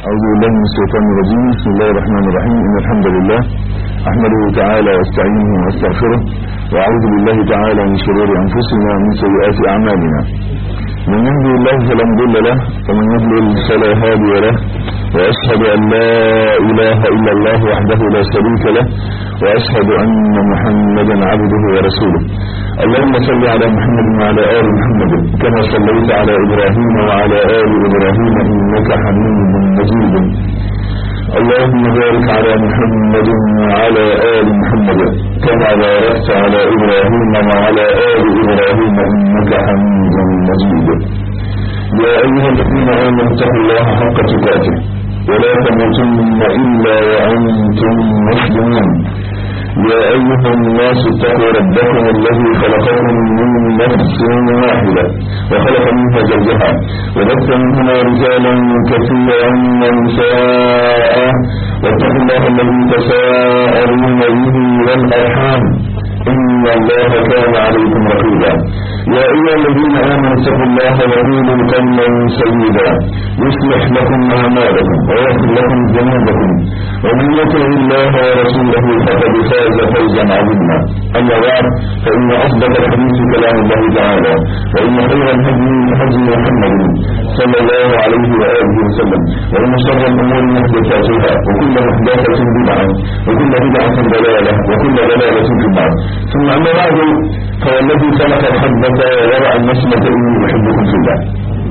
أعوذ بالله من الشيطان الرجيم بسم الله الرحمن الرحيم إن الحمد لله أحمده تعالى واستعينه واستغفره وأعوذ بالله تعالى من شرور أنفسنا ومن سيئات أعمالنا من يهدي الله فلا مضل له ومن يضلل فلا هادي له وأشهد أن لا إله إلا الله وحده لا شريك له وأشهد أن محمدا عبده ورسوله اللهم صل على محمد وعلى آل محمد كما صليت على إبراهيم وعلى آل إبراهيم إنك حميد مجيد اللهم بارك على محمد وعلى آل محمد كما باركت على إبراهيم وعلى آل إبراهيم إنك حميد مجيد يا أيها الذين آمنوا اتقوا الله حق تقاته ولا تموتن إلا وأنتم مسلمون يا أيها الناس اتقوا ربكم الذي خلقكم من نفس واحدة وخلق منها زوجها وبث منهما رجالا كثيرا ونساء واتقوا الله الذي تساءلون به والأرحام إن الله كان عليكم رقيبا يا أيها الذين آمنوا اتقوا الله وقولوا قولا سيدا يصلح لكم أعمالكم ويغفر لكم ذنوبكم ومن يطع الله ورسوله فقد فاز فوزا عظيما أما بعد فإن أصدق الحديث كلام الله تعالى وإن خير الهدي هدي محمد صلى الله عليه وآله وسلم وإن شر الأمور محدثاتها وكل محدثة بدعة وكل بدعة ضلالة وكل ضلالة في النار ثم أما بعد فوالذي خلق الحبة وورع النسمة إني أحبكم في الله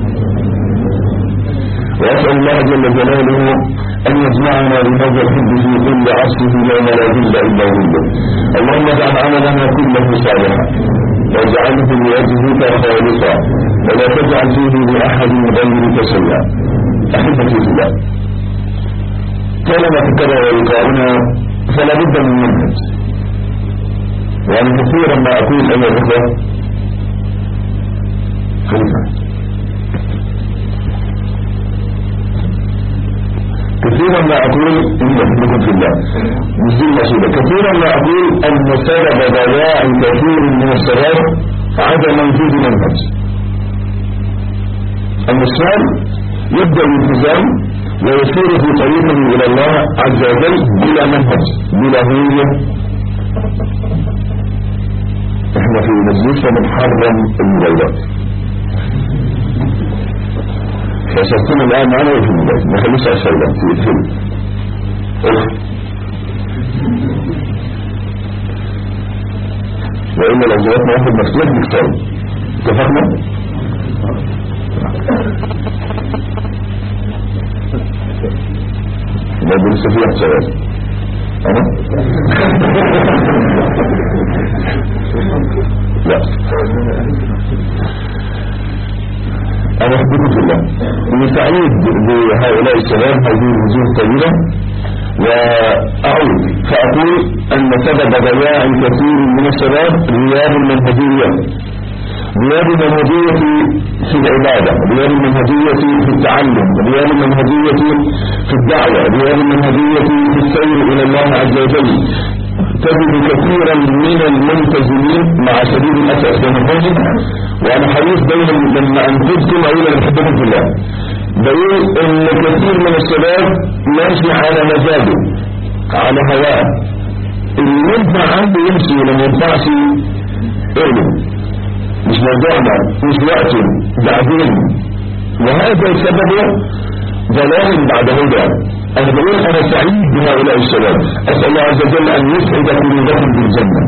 وأسأل الله جل جلاله أن يجمعنا بهذا الحب في كل عصره يوم لا ظل إلا ظله اللهم اجعل عملنا كله صالحا واجعله لوجهك خالصا ولا تجعل فيه لأحد غيرك شيئا أحبتي في الله طالما تكرر لقاؤنا فلا بد من منهج وأنا كثيرا ما أقول أيها الأخوة خليفة كثيرا ما أقول إن أحبكم في الله مش دي المقصودة كثيرا ما أقول أن سبب ضياع كثير من الشباب عدم وجود منهج المسلم يبدأ الالتزام ويسير في طريقه إلى الله عز وجل بلا منهج بلا هوية احنا في مجلسنا بنحرم الموبايلات فشفتنا الآن معنا في الموبايل ما خليش على السيدة في الفيلم وإلا لو جواتنا واحد مفتوح نكتب اتفقنا؟ ما بلسه فيها سؤال أنا؟ لا أنا أحبكم في الله وسعيد بهؤلاء الشباب هذه الوجوه الطيبة وأعود فأقول أن سبب ضياع كثير من الشباب غياب المنهجية غياب المنهجية في العبادة غياب المنهجية في التعلم غياب المنهجية في الدعوة غياب المنهجية في السير إلى الله عز وجل تجد كثيرا من الملتزمين مع شديد الأسف ونفوزه وأنا حريص دايما لما أنفذكم أقول أنا بحبكم في الله بقول إن كثير من الشباب ماشي على مزاجه على هواه اللي ينفع عنده يمشي ولما ينفعش اقلب مش موضوعنا مش وقته بعدين وهذا سببه ضلال بعد هدى أنا بقول أنا سعيد بهؤلاء الشباب أسأل الله عز وجل أن يسعد قلوبكم بالجنة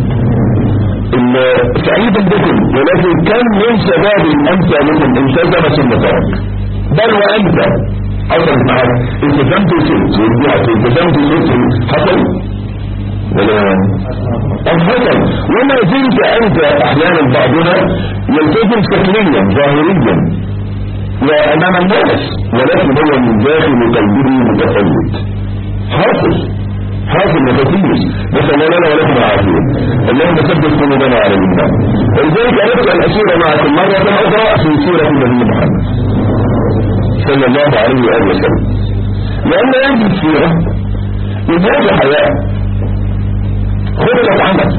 سعيد بكم ولكن كم من شباب أمثالكم التزم ثم ترك بل وأنت حصل معك التزمت وسبت ورجعت التزمت وسبت حصل ولا حصل وما زلت أنت أحيانا بعضنا يلتزم شكليا ظاهريا وأمام الناس ولكن هو من داخل قلبه متفلت حاصل حاصل متفيش نسأل الله لنا ولكم العافية اللهم ثبت قلوبنا على الإيمان ولذلك أردت أن أسير معكم مرة أخرى في سيرة النبي محمد صلى الله عليه وآله وسلم لأن هذه السيرة إزاج حياة خطة عمل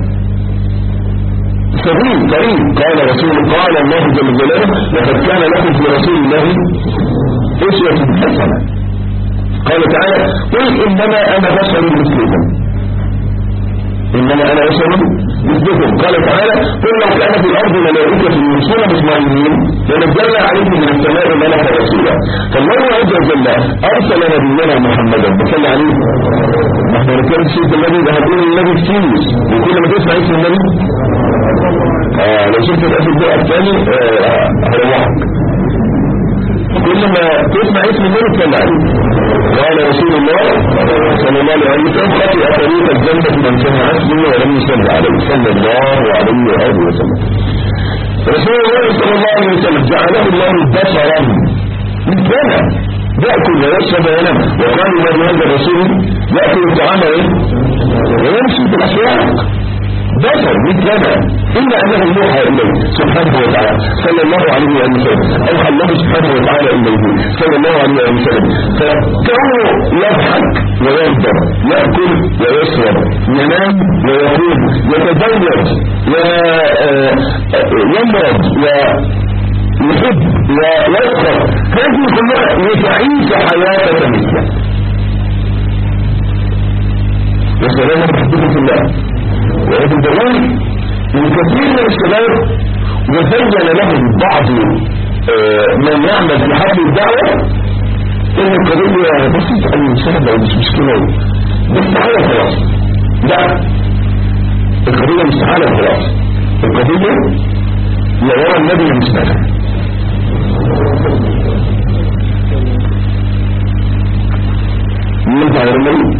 سبيل قريب قال رسول قال الله جل جلاله لقد كان لكم في رسول الله أسوة حسنة قال تعالى قل إنما أنا بشر مثلكم إنما أنا بشر مثلكم قال تعالى قل لو كان في الأرض ملائكة يمشون مطمئنين لنزلنا عليهم من السماء ملكا رسولا فالله عز وجل أرسل نبينا محمدا بصلى عليه ما احنا نتكلم في سيره النبي ده هتقول النبي كتير وكل ما تسمع اسم النبي آه لو شفت الأسد بقى الثاني آه هروحك كل ما تسمع اسم النبي تصلى عليه قال رسول الله صلى الله عليه وسلم خطئ طريق الجنة من سمع اسمه ولم يصلي عليه صلى الله عليه وآله وسلم رسول الله صلى الله عليه وسلم جعله الله بشرا مثلنا يأكل ويشرب وينام وقالوا ما هذا الرسول يأكل الطعام ويمشي في الأسواق بشر مثلنا إلا أنه يوحى إليه سبحانه وتعالى صلى الله عليه وسلم أوحى الله سبحانه وتعالى إليه صلى الله عليه وسلم فكونه يضحك ويغضب يأكل ويشرب ينام ويقوم يتزوج ويمرض ويحب ويسخر هذه كلها لتعيش حياة مثله وسلام بحبه الله وهذا الدوام من كثير من الشباب وزين لهم بعض من يعمل في حفل الدعوة ان القضية بسيطة ان سهلة ومش مشكلة بس تعالى خلاص لا القضية مش تعالى خلاص القضية يا ورا النبي المستقبل من تعالى النبي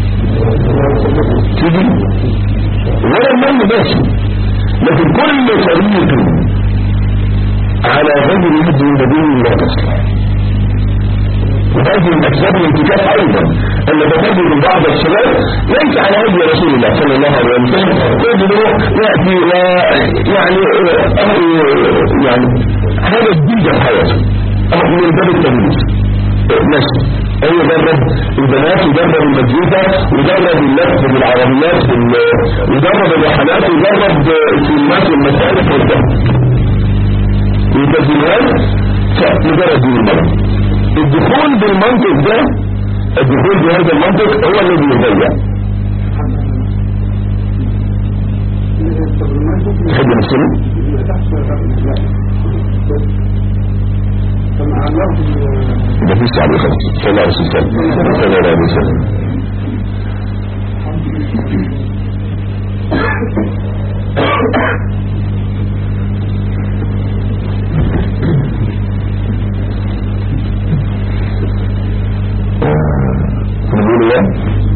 تيجي ولا المال ماشي لكن كل طريق على غير يد النبي لا تصلح وهذه من أسباب الانتكاس أيضا أن تفضل من بعض الشباب ليس على هدي رسول الله صلى الله عليه وسلم يجب يأتي ويعني يعني هذا جديد في حياته من باب التدريس ماشي هو جرب البنات وجرب المزيكا وجرب اللف بالعربيات وجرب الرحلات وجرب الفيلمات والمسائل والدم والتسجيلات فمجرد دين المرض الدخول بالمنطق ده الدخول بهذا المنطق هو الذي يضيع تحب نفسنا ده في الشعب خلاص صلى الله عليه وسلم صلى الله عليه وسلم نقول ايه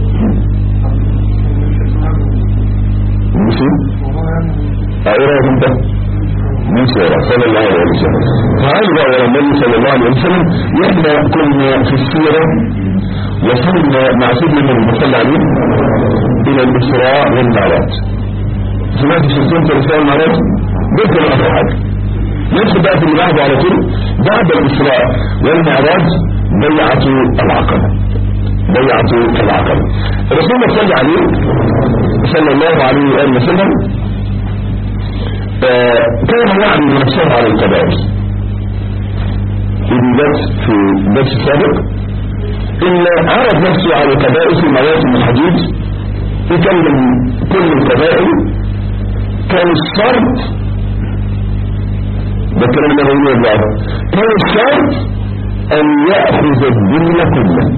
ماشي ايه رايك انت ماشي صلى الله عليه وسلم تعالوا بقى ورا النبي صلى الله عليه وسلم احنا كنا في السيرة وصلنا مع سيدنا النبي صلى الله عليه الى الاسراء والمعراج سمعت سلسلة الاسراء والمعراج بيت الأخر حاجة ندخل بقى في اللي بعده على طول بعد الاسراء والمعراج بيعة العقبة بيعة العقبة الرسول صلى الله عليه صلى الله عليه وآله وسلم كان يعرض نفسه على القبائل ودي درس في درس سابق إن عرض نفسه على القبائل في مواسم الحديد يكلم كل القبائل كان الشرط ده الكلام اللي بقوله دلوقتي كان الشرط أن يأخذ الدين كله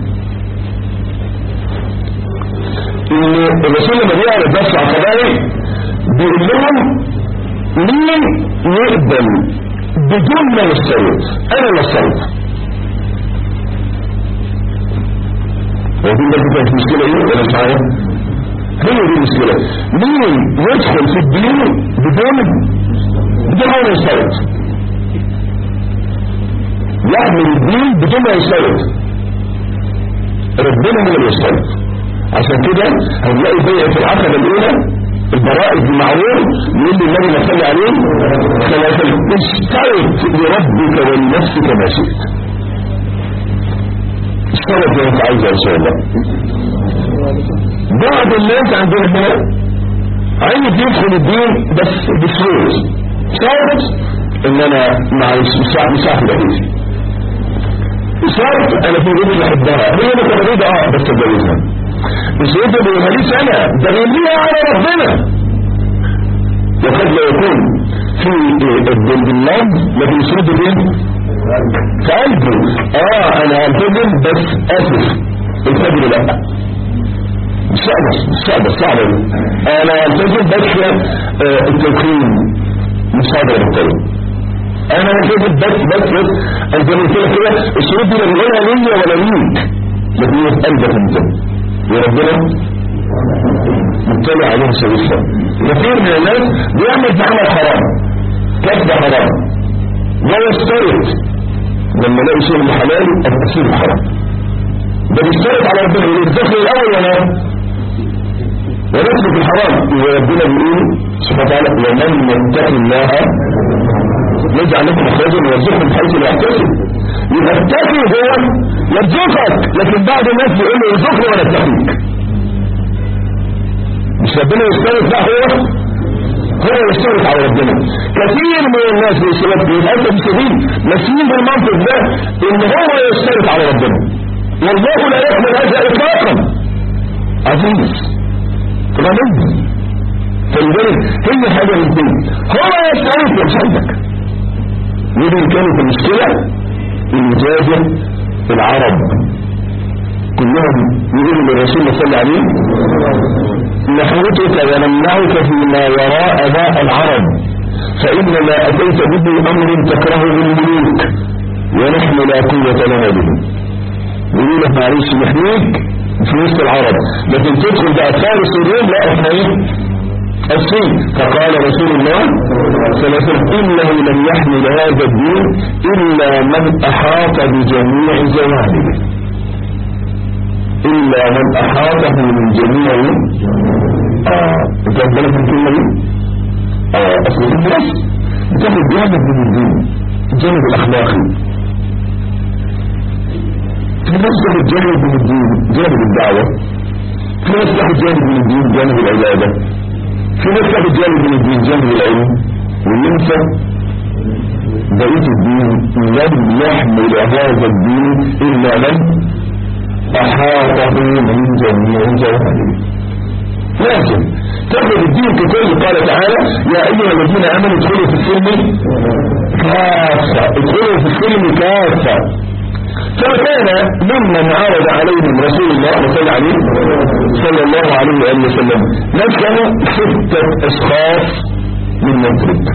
إن الرسول لما بيعرض نفسه على القبائل بيقول لهم مين يقبل بدون ما يستوت انا اللي استوت ودي برضه كانت مشكلة ايه ولا مش عارف هي دي المشكلة مين يدخل في الدين بدون بدون ما يستوت يعمل الدين بدون ما يستوت ربنا هو اللي يستوت عشان كده هنلاقي بيئة العقبة الأولى البراء بالمعروف يقول لي النبي صلى عليه ثلاثة اشترط لربك ولنفسك ما شئت اشترط زي ما انت عايزه ان شاء الله بعض الناس عندنا هنا عايز يدخل الدين بس بفلوس شرط ان انا معيش مش مش هاخد اجازه شرط انا في بنت بحبها هي متمرده اه بس اتجوزها مش يقدر يقولها ليش انا ده بيرميها على ربنا وقد لا يكون في باللفظ لكن يشرد فين في قلبه اه انا هلتزم بس اسف الفجر لا صعبة صعبة صعبة انا هلتزم بس آه التوكيل مش هقدر اتكلم انا هلتزم بس بس بس انت من كده كده الشروط دي لا بنقولها ليا ولا ليك لكن هي في قلبك انت وربنا مطلع عليهم سويسا كثير من الناس بيعمل في عمل حرام كسب حرام ويشترط لما لاقي شيء من حلال التفسير الحرام ده بيشترط على ربنا يقول الدخل الاول ولا ونسلك الحرام وربنا بيقول سبحانه وتعالى ومن يتق الله يجعل لكم مخرجا ويرزقكم من حيث لا يحتسب يبقى التقي هو يرزقك لكن بعض الناس بيقول له يرزقني وانا اتقيك مش ربنا يشترط لا هو هو يشترط على ربنا كثير من الناس بيشترط للاسف الشديد ماشيين بالمنطق ده ان هو يشترط على ربنا والله لا يقبل هذا اطلاقا عزيز غني فلذلك هي حاجه من دين هو يشترط مش عندك ودي كانت المشكله المجازه العرب كلهم يقولوا للرسول صلى الله عليه نحوتك ونمنعك فيما وراء ذا العرب فإنما أتيت به أمر تكرهه الملوك ونحن لا قوة لنا به يقول لك معلش نحميك في وسط العرب لكن تدخل بقى فارس الروم لا احنا ايه الصين فقال رسول الله صلى الله عليه وسلم إنه لم يحمل هذا الدين إلا من أحاط بجميع جوانبه إلا من أحاطه من جميع آه انت بالك من كلمة دي آه أصل الناس بتاخد جانب من الدين الجانب الأخلاقي في ناس تاخد جانب من الدين جانب الدعوة في ناس تاخد جانب من الدين جانب العبادة في ناس تاخد جانب من الدين جانب العلم وينسى بقية الدين لم يحمل هذا الدين إلا من أحاطه من جميع جوانبه لكن تاخذ الدين ككل قال تعالى يا أيها الذين آمنوا ادخلوا في السلم كافة ادخلوا في السلم كافة فكان ممن عرض عليهم رسول الله صلى عليه صلى الله عليه وآله وسلم نسكن ستة أشخاص من مدرك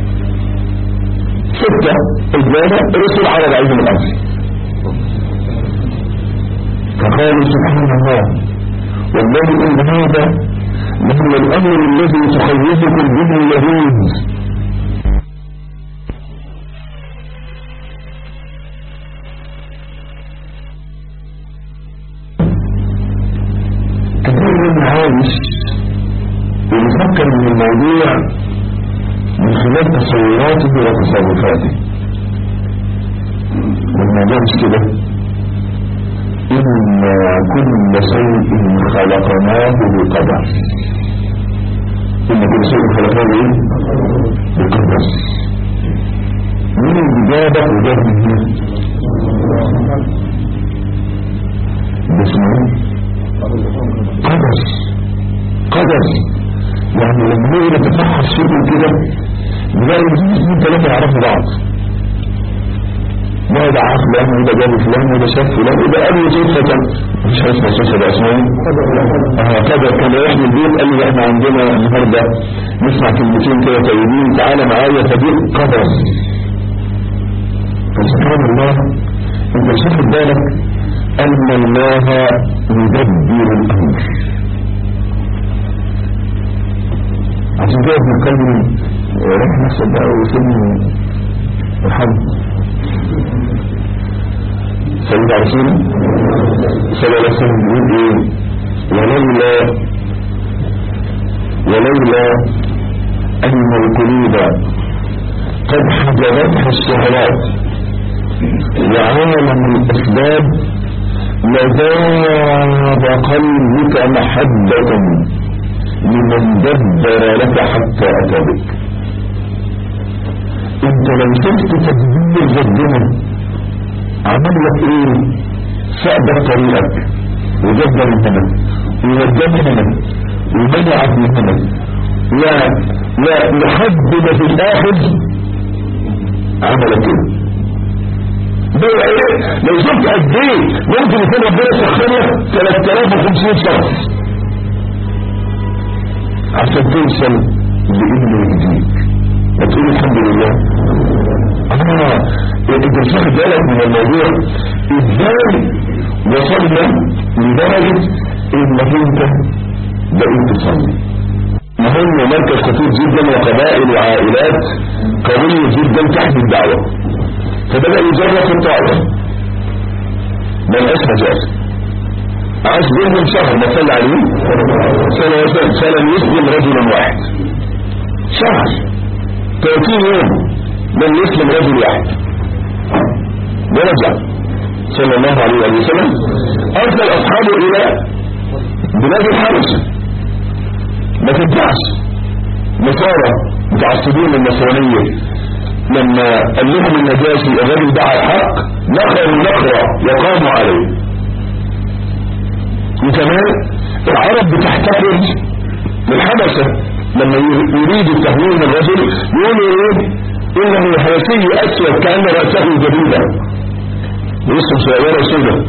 ستة إجابة الرسول عرض عليهم الأمر فقالوا سبحان الله والله إن هذا لهو الأمر الذي تخوفكم به اليهود كثير من عايش ويفكر من الموضوع من خلال تصوراته وتصرفاته والموضوع مش كده إنا كل شيء خلقناه بقدر إن كل شيء خلقناه إيه؟ بقدر من الإجابة وجاب من هنا اسمه قدر قدر يعني لما نيجي نتفحص فيه كده نلاقي اثنين ثلاثة يعرفوا بعض ما ده عارف فلان وده جاب فلان وده شاف فلان وده قال له صدفة مفيش حاجة اسمها صدفة ده اسمه اه كذا كان رايح من البيت قال لي احنا عندنا النهارده نسمع كلمتين كده طيبين تعالى معايا فدي قدر فسبحان الله انت مش واخد بالك ان الله يدبر الامر عشان كده ابن القيم راح نفسه بقى وسلم الحمد سيدنا رسول صلى الله عليه وسلم يقول ايه ولولا ولولا ان القلوب قد حجبتها الشهوات وعالم الاسباب لذاب قلبك محبة لمن دبر لك حتى اتى بك انت لو شفت تدبير ربنا عمل لك ايه سأبت طريقك وجبر الهمم ويوجه همم ومنعك من همم لا لا لحد ما في الاخر عمل كده ده ايه لو شفت قد ايه ممكن يكون ربنا سخر لك 3500 شخص عشان توصل لابن جديد وتقول الحمد لله اه انت مش واخد بالك من الموضوع ازاي وصلنا لدرجه انك انت بقيت تصلي مهم مركز خطير جدا وقبائل وعائلات قوية جدا تحت الدعوة فبدأ يجرب في الطائرة ما لقاش مجال عاش بينهم شهر ما صلى عليه سنة وسنة فلم يسلم رجل واحد شهر 30 يوم لم يسلم رجل واحد ورجع صلى الله عليه وسلم أرسل أصحابه إلى بلاد الحبشة ما تنفعش نصارى متعصبين للنصرانية لما قال لهم النجاشي الرجل دعا الحق نخروا نخرة يقاموا عليه وكمان العرب بتحتفل بالحبشة لما يريدوا تهوين الرجل يقولوا ايه انه حبشي اسود كان راسه جديدا ويسلم سيارة سودة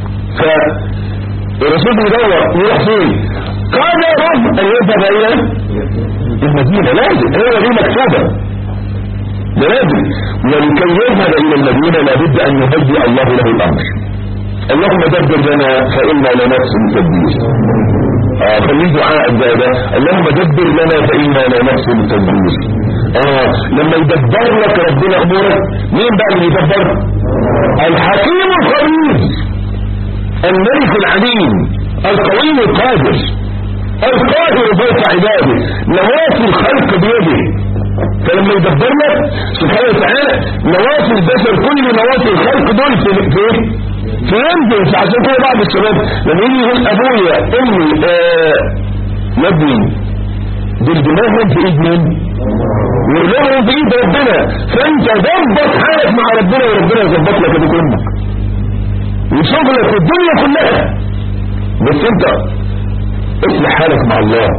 فالرسول بيدور يروح فين قال يا رب ان يذهب الى المدينة لازم هي دي مكتوبة ده لازم ولكي يذهب الى المدينة لابد ان يهدئ الله له الامر اللهم دبر لنا فإنا لنفس التدبير آه خليه دعاء الزادة اللهم دبر لنا فإنا لنفس التدبير آه لما يدبر لك ربنا أمورك مين بقى اللي يدبر الحكيم الخبير الملك العليم القوي القادر القاهر فوق عباده نوافي الخلق بيده فلما يدبر لك سبحانه وتعالى نوافي البشر كل نوافي الخلق دول في في في ينزل عشان كده بعض الشباب لما يجي يقول ابويا امي آه يبني دول دماغهم في ايد مين؟ ورجلهم في ايد ربنا فانت ظبط حالك مع ربنا وربنا يظبط لك ابوك امك وشغلك الدنيا كلها بس انت اصلح حالك مع الله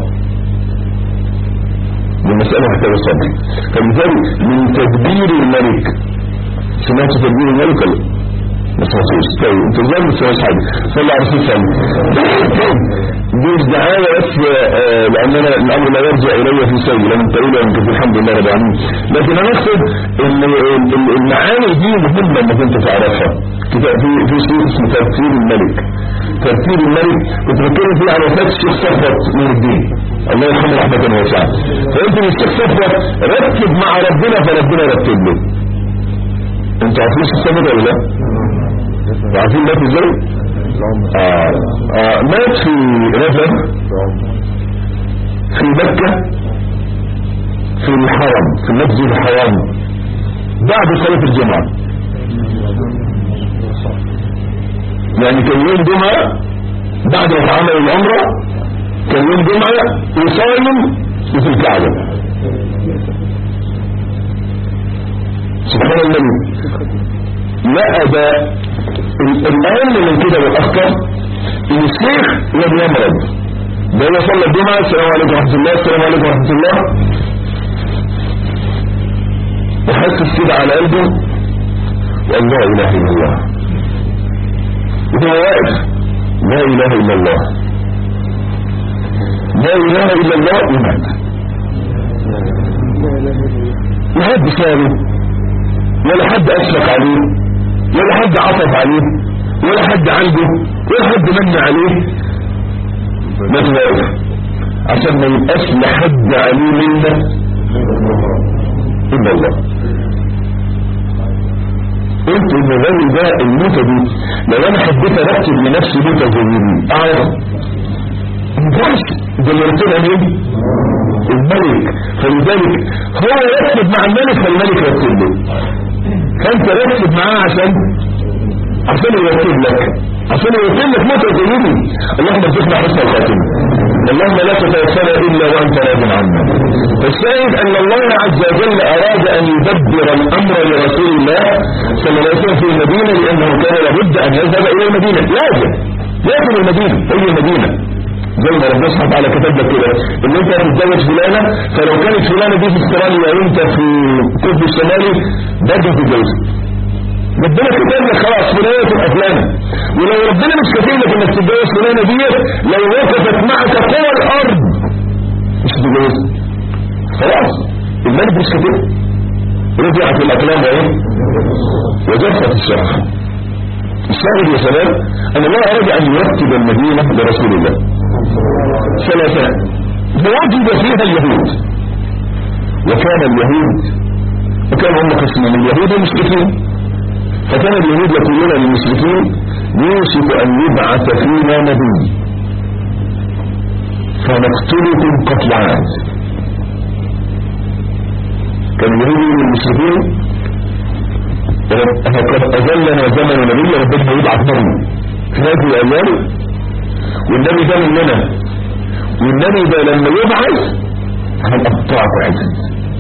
دي مسألة محتاجة صبر فلذلك من تدبير الملك سمعت تدبير الملك ولا ما سمعتوش طيب انت ازاي ما سمعتش حاجة صلى على رسول الله دي مش دعاية بس آه لان انا الامر لا يرجع الي في شيء لم تقول انت في الحمد لله رب العالمين لكن انا اقصد ان المعاني دي مهمة انك انت تعرفها كده في في شيء اسمه ترتيب الملك ترتيب الملك كنت بتكلم فيه على وفاة الشيخ صفوت نور الدين الله يرحمه رحمة واسعة فانت الشيخ صفوت رتب مع ربنا فربنا رتب له انتوا عارفين الشيخ صفوت ولا لا؟ عارفين مات ازاي؟ آه آه مات في رجب في مكة في الحرم في مسجد الحرام بعد صلاة الجمعة يعني كان يوم جمعة بعد ما عمل العمرة كان يوم جمعة وصايم وفي الكعبة سبحان الله لا ده الأهم من كده والأخطر إن الشيخ لم يمرض ده هو صلى الجمعة السلام عليكم ورحمة الله السلام عليكم ورحمة الله وحسس كده على قلبه والله إله إلا الله وهو واقف لا إله إلا الله لا إله إلا الله ومات لا حد سأله ولا حد أشفق عليه ولا حد عطف عليه ولا حد عنده ولا حد من عليه ما تواقف عشان ما يبقاش لحد عليه منا إلا الله قلت ان الراجل ده الموتة دي لو انا حبيت ارتب لنفسي موتة زي دي اعرف مينفعش ده اللي رتبها مين الملك فلذلك هو يرتب مع الملك فالملك يرتب له فانت رتب معاه عشان عشان يرتب لك عشان يرتب لك موتة زي دي اللهم ارزقنا حسن الخاتمة اللهم لا تتوفنا إلا وأنت راض عنا فالشاهد أن الله عز وجل أراد أن يدبر الأمر لرسول الله صلى الله عليه وسلم في المدينة لأنه كان لابد أن يذهب إلى المدينة لازم لازم المدينة هي المدينة زي ما ربنا سبحانه وتعالى كتب لك كده ان انت هتتزوج فلانه فلو كانت فلانه دي في استراليا وانت في القطب الشمالي برضه تتجوزها ربنا كتب لك خلاص فلانه تبقى فلانه ولو ربنا مش كاتب لك انك تتجوز فلانه دي لو وقفت معك قوى الارض مش هتتجوزها خلاص الملك مش كاتب رجعت الاقلام اهي وجفت الشرح الشاهد يا شباب ان الله اراد ان يرتب المدينه لرسول الله ثلاثة ووجد فيها اليهود وكان اليهود وكان هم قسمين اليهود المشركين فكان اليهود يقولون للمشركين يوشك أن يبعث فينا نبي فنقتلكم قتل عاد كان اليهود للمشركين قد أذلنا زمن نبي ربنا يبعث نبي في هذه الأيام والنبي ده مننا والنبي ده لما يبعث هنقطعك عزيز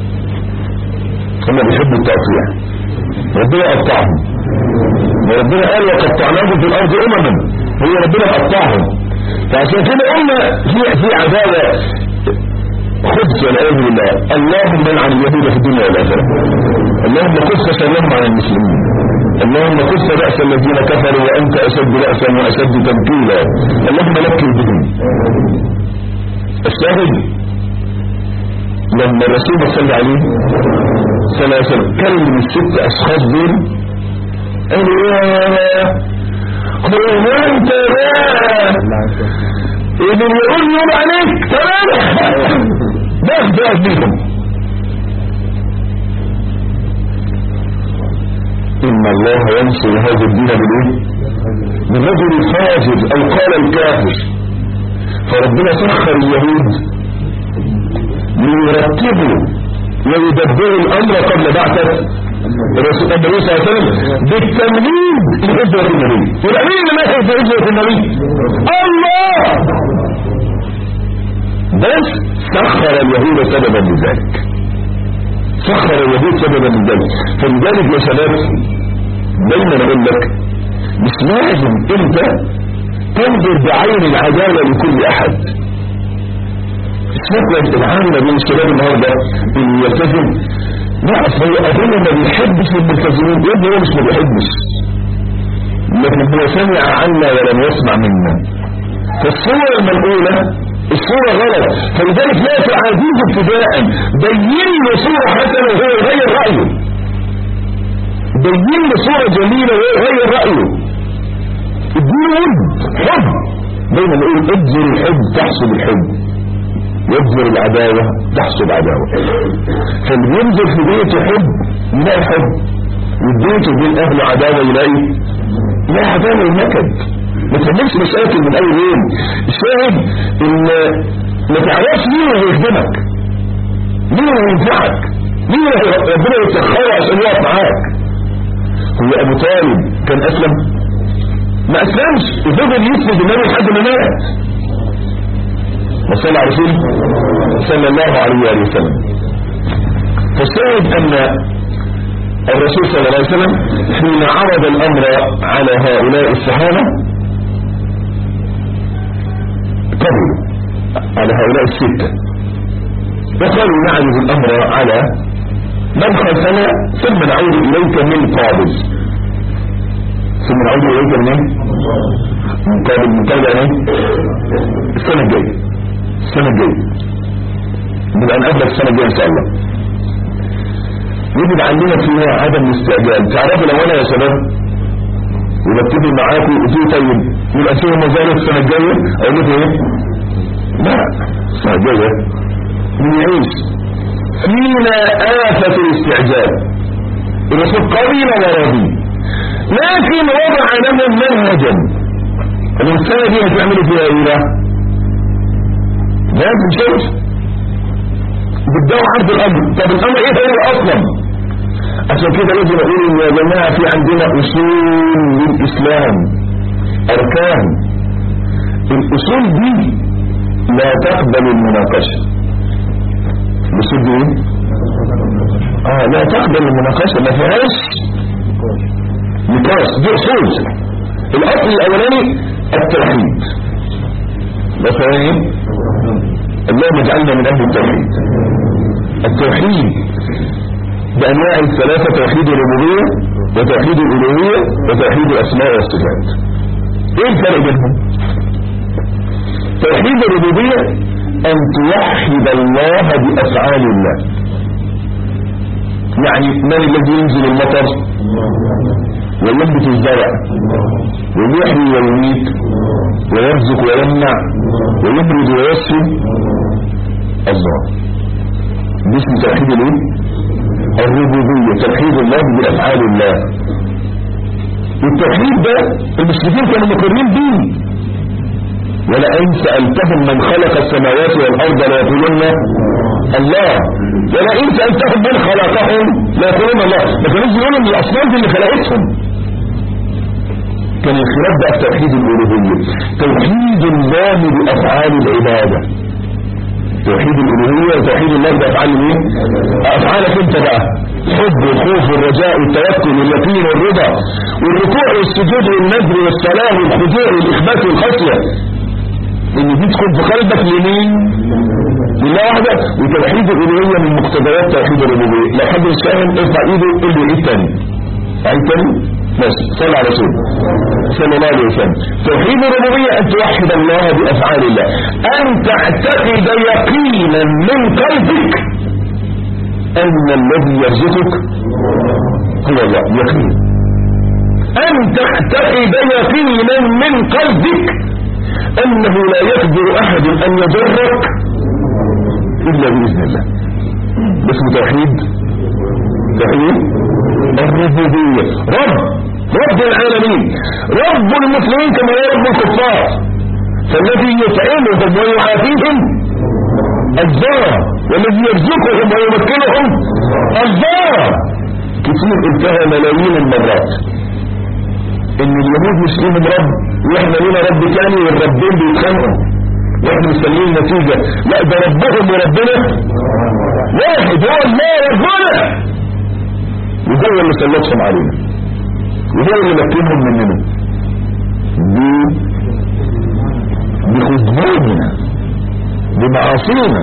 هم بيحبوا التقطيع ربنا قطعهم وربنا قال وقطعناهم في الارض امما هو ربنا قطعهم فعشان كده قلنا في في عداوه خبز والعياذ بالله اللهم لعن اليهود في الدنيا والاخره اللهم كف شرهم على المسلمين اللهم كف بأس الذين كفروا وأنت أشد بأسا وأشد تنكيلا اللهم نكل بهم الشاهد لما الرسول صلى عليه صلى الله عليه وسلم كلم الست أشخاص دول قالوا يا هو انت بقى اللي يقول يوم عليك تمام ده ده بيهم إن الله ينصر هذا الدين بالإيه؟ بالرجل الفاجر أو قال الكافر فربنا سخر اليهود ليرتبوا ويدبروا الأمر قبل بعثة الرسول النبي صلى الله عليه وسلم بالتمهيد لهجرة النبي يبقى مين اللي ماشي في هجرة النبي؟ الله بس سخر اليهود سببا لذلك سخر اليهود سببا لذلك فلذلك يا شباب دايما اقول لك مش لازم انت تنظر بعين العداله لكل احد الفتنة العامة بين الشباب النهاردة اللي يلتزم لا هو أظن ما بيحبش الملتزمين يبقى هو مش ما بيحبش لكن هو سمع عنا ولم يسمع منا فالصورة المنقولة الصورة غلط فلذلك لا تعاديه ابتداء بين له صورة حسنة وهو يغير رأيه بين له صورة جميلة وهو يغير رأيه اديله ود حب دايما نقول ابذر الحب تحصل الحب يبذر العداوة تحصل عداوة فاللي ينزل في بيته حب يلاقي حب وبيته بين اهله عداوة يلاقي لا عداوة ونكد ما تعملش مشاكل من اول يوم الشاهد ان ما تعرفش مين اللي هيخدمك مين اللي هينفعك مين اللي ربنا يسخره عشان يقف معاك هو ابو طالب كان اسلم ما اسلمش وفضل يسند النبي لحد ما مات وصلى على رسول صلى الله عليه وآله وسلم فالشاهد أن الرسول صلى الله عليه وسلم حين عرض الأمر على هؤلاء الصحابة قبلوا على هؤلاء الستة وقالوا نعرض الأمر على من خلفنا ثم نعود إليك من قابل ثم نعود إليك من من قابل من قابل السنة الجاية السنة الجاية نبقى نقابلك السنة الجاية إن شاء الله يجب عندنا فيها عدم الاستعجال تعرفوا لو أنا يا شباب ورتبوا معاكم قلتوا طيب يبقى فيها مزارع السنة الجاية أقول لكم إيه؟ لا السنة الجاية من يعيش فينا آفة الاستعجال الرسول قبيل وراضي لكن وضع لهم منهجا الإنسان دي هتعملوا فيها إيه لا؟ لازم شوف بدأوا عرض الأمر طب الأمر إيه هو أصلا عشان كده لازم أقول يا جماعة في عندنا أصول للإسلام أركان الأصول دي لا تقبل المناقشة بصد ايه اه لا تقبل المناقشة ما فيهاش نقاش دي اصول الاصل الاولاني التوحيد مثلا ايه اللهم اجعلنا من اهل التوحيد التوحيد بانواع الثلاثة توحيد الربوبية وتوحيد الالوهية وتوحيد الاسماء والصفات ايه الفرق بينهم توحيد الربوبية ان توحد الله بافعال الله يعني من الذي ينزل المطر وينبت الزرع ويحيي ويميت ويرزق ويمنع ويبرد ويسر الله باسم توحيد الايه الربوبيه توحيد الله بافعال الله التوحيد ده المسلمين كانوا مقرين به ولئن سألتهم من خلق السماوات والأرض ليقولن الله ولئن سألتهم من خلقهم ليقولن الله ما كانوش يقولوا ان الأصنام دي اللي خلقتهم كان الخلاف بقى في توحيد الألوهية توحيد الله بأفعال العبادة توحيد الألوهية وتوحيد الله بأفعال الايه؟ أفعالك انت بقى الحب والخوف والرجاء والتوكل واليقين والرضا والركوع والسجود والنذر والصلاة والخضوع والإخبات والخشية ان دي تكون في قلبك لمين لله وحده وتوحيد الالوهيه من مقتضيات توحيد الربوبيه لو حد مش فاهم ارفع ايده قول له ايه تاني عيد تاني بس صلى على رسول صلى الله عليه وسلم توحيد الربوبيه ان توحد الله بافعال الله ان تعتقد يقينا من قلبك ان الذي يرزقك هو الله يقين ان تعتقد يقينا من قلبك انه لا يقدر احد ان يضرك الا باذن الله ده اسمه توحيد توحيد الربوبيه رب رب العالمين رب المسلمين كما هو رب الكفار فالذي يطعمهم ويعافيهم الله والذي يرزقهم ويمكنهم الله كتير قلتها ملايين المرات ان اليهود مش ليهم رب واحنا لينا رب تاني والربين بيتخانقوا واحنا مستنيين النتيجه لا ده ربهم وربنا واحد هو الله ربنا وهو اللي سلطهم علينا وهو اللي مكنهم مننا بخذلاننا بمعاصينا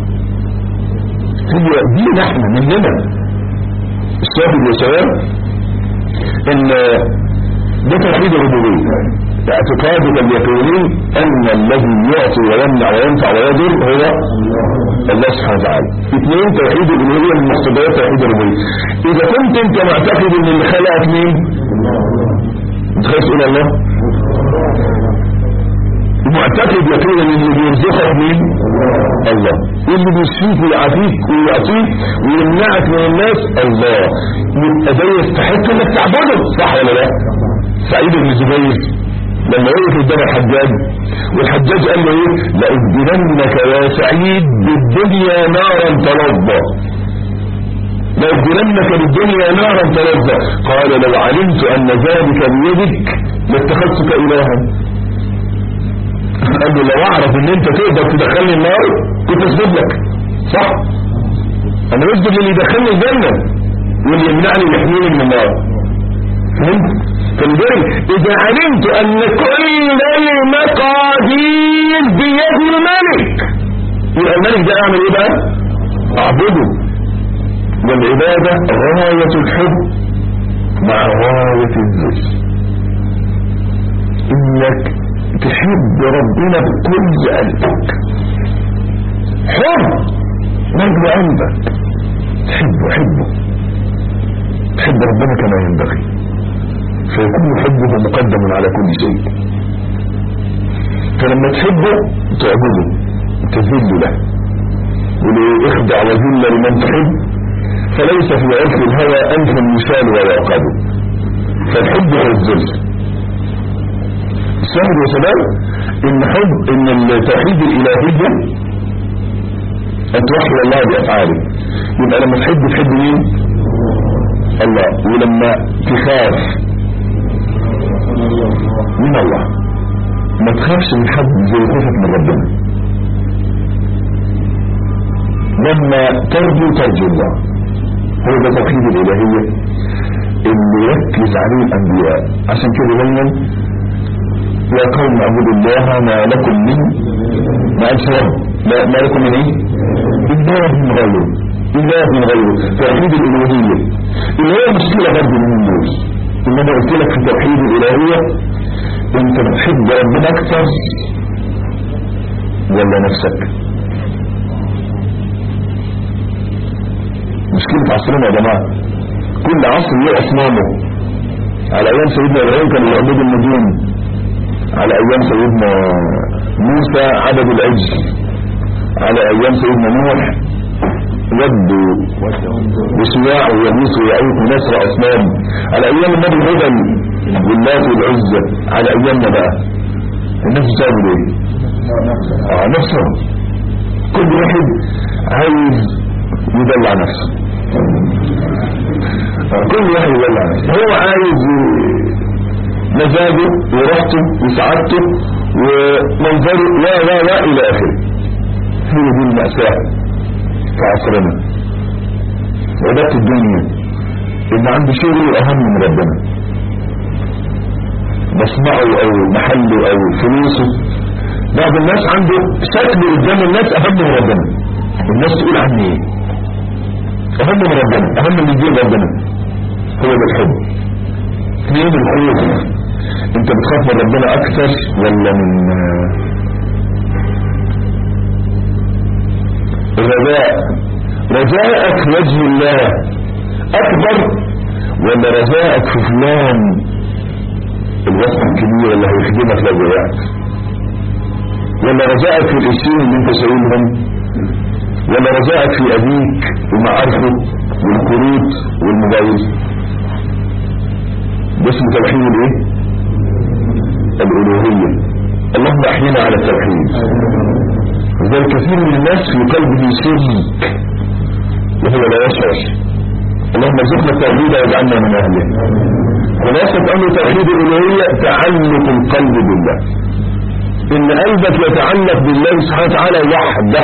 هي دينا احنا مننا الشاهد يا شباب ان ده توحيد الربوبيه اعتقادك اليقيني ان الذي يعطي ويمنع وينفع ويضر هو الله سبحانه وتعالى اثنين توحيد الالوهيه من مقتضيات توحيد الربوبيه اذا كنت انت معتقد ان اللي خلقك مين انت خايف تقول الله معتقد يقينا ان اللي بيرزقك مين الله اللي بيشفيك ويعافيك ويعطيك ويمنعك من الناس الله يبقى ده يستحق انك تعبده صح ولا لا سعيد بن جبير لما وقف قدام الحجاج والحجاج قال له ايه لأجدنك يا سعيد بالدنيا نارا تلظى لأجدنك بالدنيا نارا تلظى قال لو علمت أن ذلك بيدك لاتخذتك إلها قال له لو أعرف أن أنت تقدر تدخلني النار كنت أسجد لك صح أنا بسجد للي يدخلني الجنة واللي يمنعني ويحميني من النار فهمت؟ فلذلك إذا علمت أن كل المقادير بيد الملك يبقى الملك ده أعمل إيه بقى؟ أعبده والعبادة غاية الحب مع غاية الذل إنك تحب ربنا بكل قلبك حب مجد قلبك تحبه حبه تحب ربنا كما ينبغي فيكون حبه مقدم على كل شيء فلما تحبه تعبده تذل له وليخدع وذل لمن تحب فليس في عرف الهوى أنف المثال ويعقد فالحب هو الذل الشاهد يا شباب ان حب ان التوحيد الالهية ان توحد الله بافعاله يبقى لما تحب تحب مين الله ولما تخاف من الله ما تخافش من حد زي خوفك من ربنا ترجو ترجو الله هو ده توحيد الالهية اللي يركز عليه الانبياء عشان كده دايما يا قوم اعبدوا الله ما لكم من ما قالش رب ما ما لكم من ايه اله غيره اله غيره توحيد الالوهيه اللي هي مشكله برضه من دول ان انا قلت لك في توحيد الالوهيه انت بتحب ربنا اكثر ولا نفسك مشكلة عصرنا يا جماعة كل عصر له أصنامه على أيام سيدنا إبراهيم كانوا يعبدوا النجوم على أيام سيدنا موسى عبدوا العجل على أيام سيدنا نوح ودوا وسواع ويغوث ويعوق ونسر أصنام على أيام النبي هدى واللات والعزة على أيامنا بقى الناس بتعمل إيه؟ آه نفسهم كل واحد عايز يدلع نفسه آه كل واحد يدلع نفسه هو عايز مزاجه وراحته وسعادته ومنظره لا لا لا الى اخره هي دي المأساة في عصرنا عبادة الدنيا ان عنده شغل اهم من ربنا مصنعه او محله او فلوسه بعض الناس عنده شكل قدام الناس اهم من ربنا الناس تقول عني ايه اهم من ربنا اهم من دين ربنا هو ده الحب اثنين الخوف انت بتخاف من ربنا اكثر ولا من الرجاء رجاءك وجه الله اكبر ولا رجاءك في فلان الوصف الكبير اللي هيخدمك لو وقعت ولا رجاءك في الاسين اللي انت شايلهم ولا رجاءك في ابيك ومعارفه والقروض والموبايل ده اسمه توحيد الايه الالوهيه اللهم احينا على التوحيد وذل كثير من الناس في قلبه شرك وهو لا يشعر اللهم ارزقنا التوحيد واجعلنا من اهله خلاصة امر توحيد الالوهيه تعلق القلب بالله ان قلبك يتعلق بالله سبحانه وتعالى وحده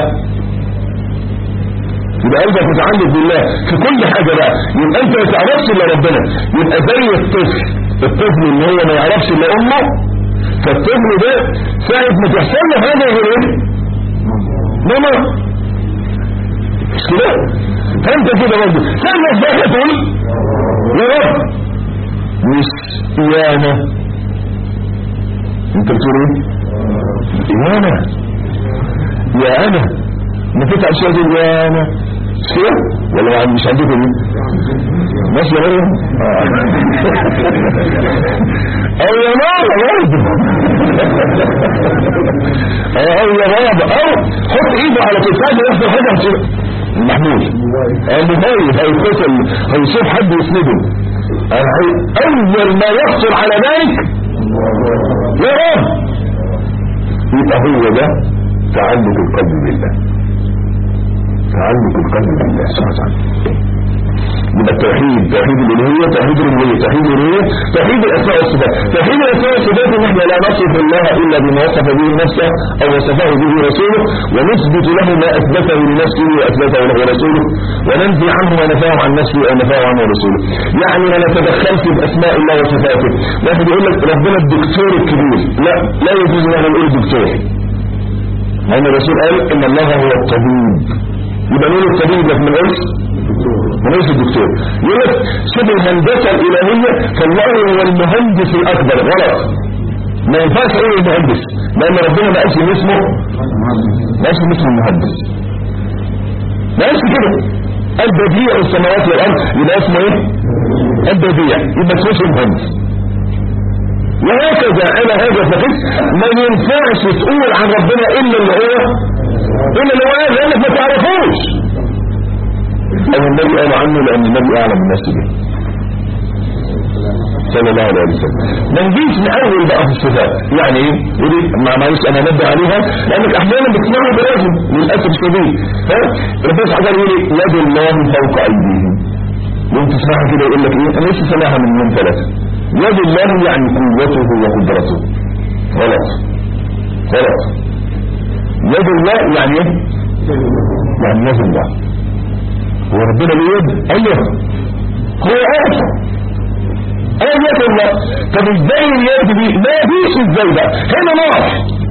يبقى قلبك متعلق بالله في كل حاجة بقى يبقى انت ما تعرفش الا ربنا يبقى زي الطفل الطفل اللي هو ما يعرفش الا امه فالطفل ده ساعة ما تحصل له حاجة يقول ايه ماما مش كده فانت كده برضه ساعة ما تبقى تقول يا رب مش يا انا انت بتقول ايه يا انا يا انا ما تتعب شوية يا انا شيء ولا مش عندكم دي ماشي يا مريم او يا ماما برضه او يا بابا او حط ايده على كتفه ويحصل حاجه محمود المميز هيتصل هيشوف حد يسنده اول ما يخطر على بالك يا رب يبقى هو ده تعلق القلب بالله تعلق القلب بالله سبحانه وتعالى يبقى التوحيد توحيد الالوهيه توحيد الربوبيه توحيد الالوهيه توحيد الاسماء والصفات توحيد الاسماء والصفات ان احنا لا نصف الله الا بما وصف به نفسه او وصفه به رسوله ونثبت له ما اثبته لنفسه واثبته له رسوله وننفي عنه ما نفاه عن نفسه او نفاه عنه رسوله يعني ما نتدخلش باسماء الله وصفاته واحد يقول لك ربنا الدكتور الكبير لا لا يجوز ان نقول دكتور لان الرسول قال ان الله هو الطبيب يبقى مين الطبيب لك من قلت من قلت الدكتور يقول لك شوف الهندسة الإلهية فالله هو المهندس الأكبر غلط ما ينفعش ايه المهندس لأن ربنا ما قالش اسمه ما قالش اسمه المهندس ما قالش كده البديع السماوات والأرض يبقى اسمه ايه البديع يبقى اسمه المهندس وهكذا انا هذا فقط ما ينفعش تقول عن ربنا الا اللي هو الا اللي هو قال لانك ما تعرفوش او النبي قال عنه لان النبي اعلم الناس به صلى الله عليه وسلم ما نجيش نأول بقى في الصفات يعني ايه يقول ما معلش انا نبدا عليها لانك احيانا بتسمعوا برجل للاسف الشديد ها ربنا سبحانه وتعالى يقول يد الله فوق ايديهم وانت تسمعها كده يقول لك ايه انا لسه سامعها من يوم ثلاثه يد الله يعني قوته وقدرته غلط غلط يد الله يعني ايه يعني يد الله هو ربنا له يد ايوه هو اعطى ايه يد الله طب ازاي اليد دي ما فيش ازاي بقى هنا نار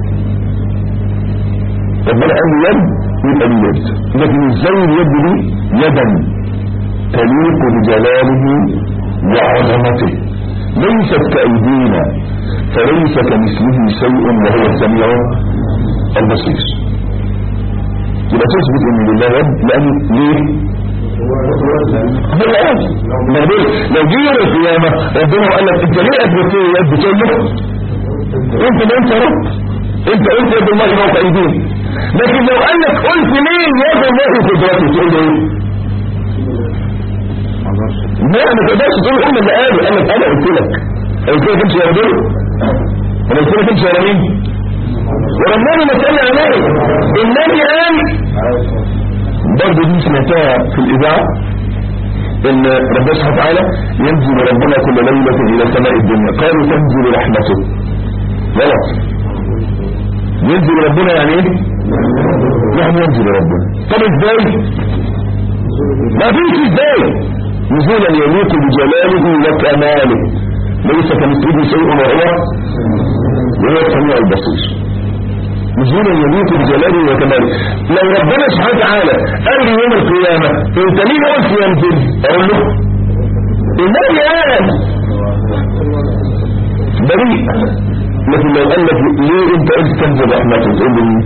ربنا قال له يد يبقى له يد لكن ازاي اليد دي يدا تليق بجلاله وعظمته ليست كأيدينا فليس كمثله شيء وهو السميع البصير يبقى تثبت ان لله يد لان ليه هو الآن ما بقول لو جه يوم القيامة ربنا قال لك انت ليه اثبت لي يد تقول له انت اللي انت رب انت قلت يد الله فوق ايدينا لكن لو قال لك قلت مين يد الله قدرته تقول له ايه لا ما تقدرش تقول هم اللي قالوا قال لك انا قلت لك قلت لك امشي ورا دول انا قلت لك امشي ورا مين ورا النبي ما صلى عليه النبي قال برضه دي سمعتها في الاذاعه ان ربنا سبحانه وتعالى ينزل ربنا كل ليله الى سماء الدنيا قالوا تنزل رحمته غلط ينزل ربنا يعني ايه يعني ينزل ربنا طب ازاي ما فيش ازاي نزولا يليق بجلاله وكماله ليس كمثله شيء وهو وهو السميع البصير نزولا يليق بجلاله وكماله لو ربنا سبحانه وتعالى قال لي يوم القيامة انت ليه قلت ينزل اقول له النبي قال بريء لكن لو قال لك ليه انت قلت تنزل رحمته تقول لي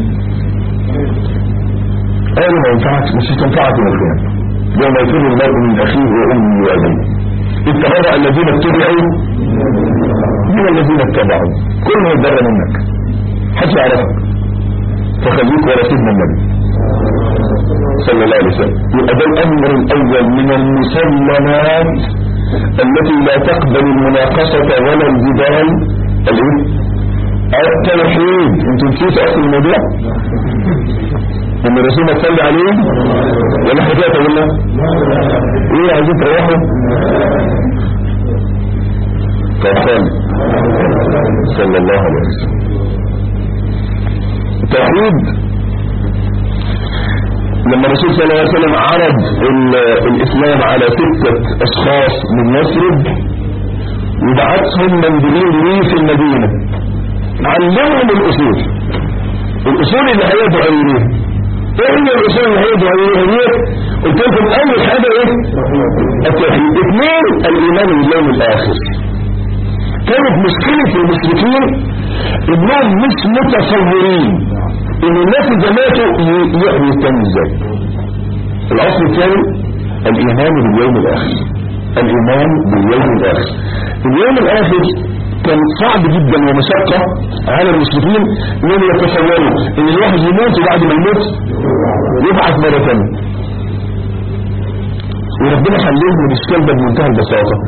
قالوا ما ينفعش مش تنفعك يوم القيامة يوم يفر المرء من اخيه وامه وابيه اتبرأ الذين اتبعوا من الذين اتبعوا كل ما يتبرأ منك حتى يعرفك فخليك ورا سيدنا النبي صلى الله عليه وسلم يبقى ده الامر الاول من المسلمات التي لا تقبل المناقشة ولا الجدال الايه التوحيد انتوا نسيتوا اصل الموضوع ان الرسول صلى عليه ولا حكايه ولا ايه عايزين تروحوا فقال صلى الله عليه وسلم التوحيد لما الرسول صلى الله عليه وسلم عرض الاسلام على ستة اشخاص من يثرب وبعثهم مندوبين ليه في المدينة علمهم الاصول الاصول اللي هيدعوا اليها ايه هي الاصول اللي هيدعوا اليها قلت لكم اول حاجة ايه التوحيد اثنين الايمان باليوم الاخر كانت مشكلة المشركين انهم مش متصورين ان الناس اذا ماتوا يحيوا الثاني ازاي الاصل الثاني الايمان باليوم الاخر الايمان باليوم الاخر اليوم الاخر كان صعب جدا ومشقة على المسلمين انهم يتصوروا ان الواحد يموت وبعد ما يموت يبعث مرة ثانية وربنا حللهم الاشكال ده بمنتهى البساطة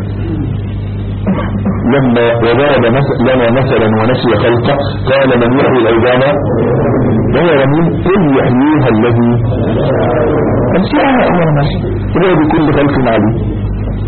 لما وضرب لنا مثلا ونسي خلقه قال من يحيي العظام وهو رميم قل يحييها الذي انشاها اول مره وهو بكل خلق عليم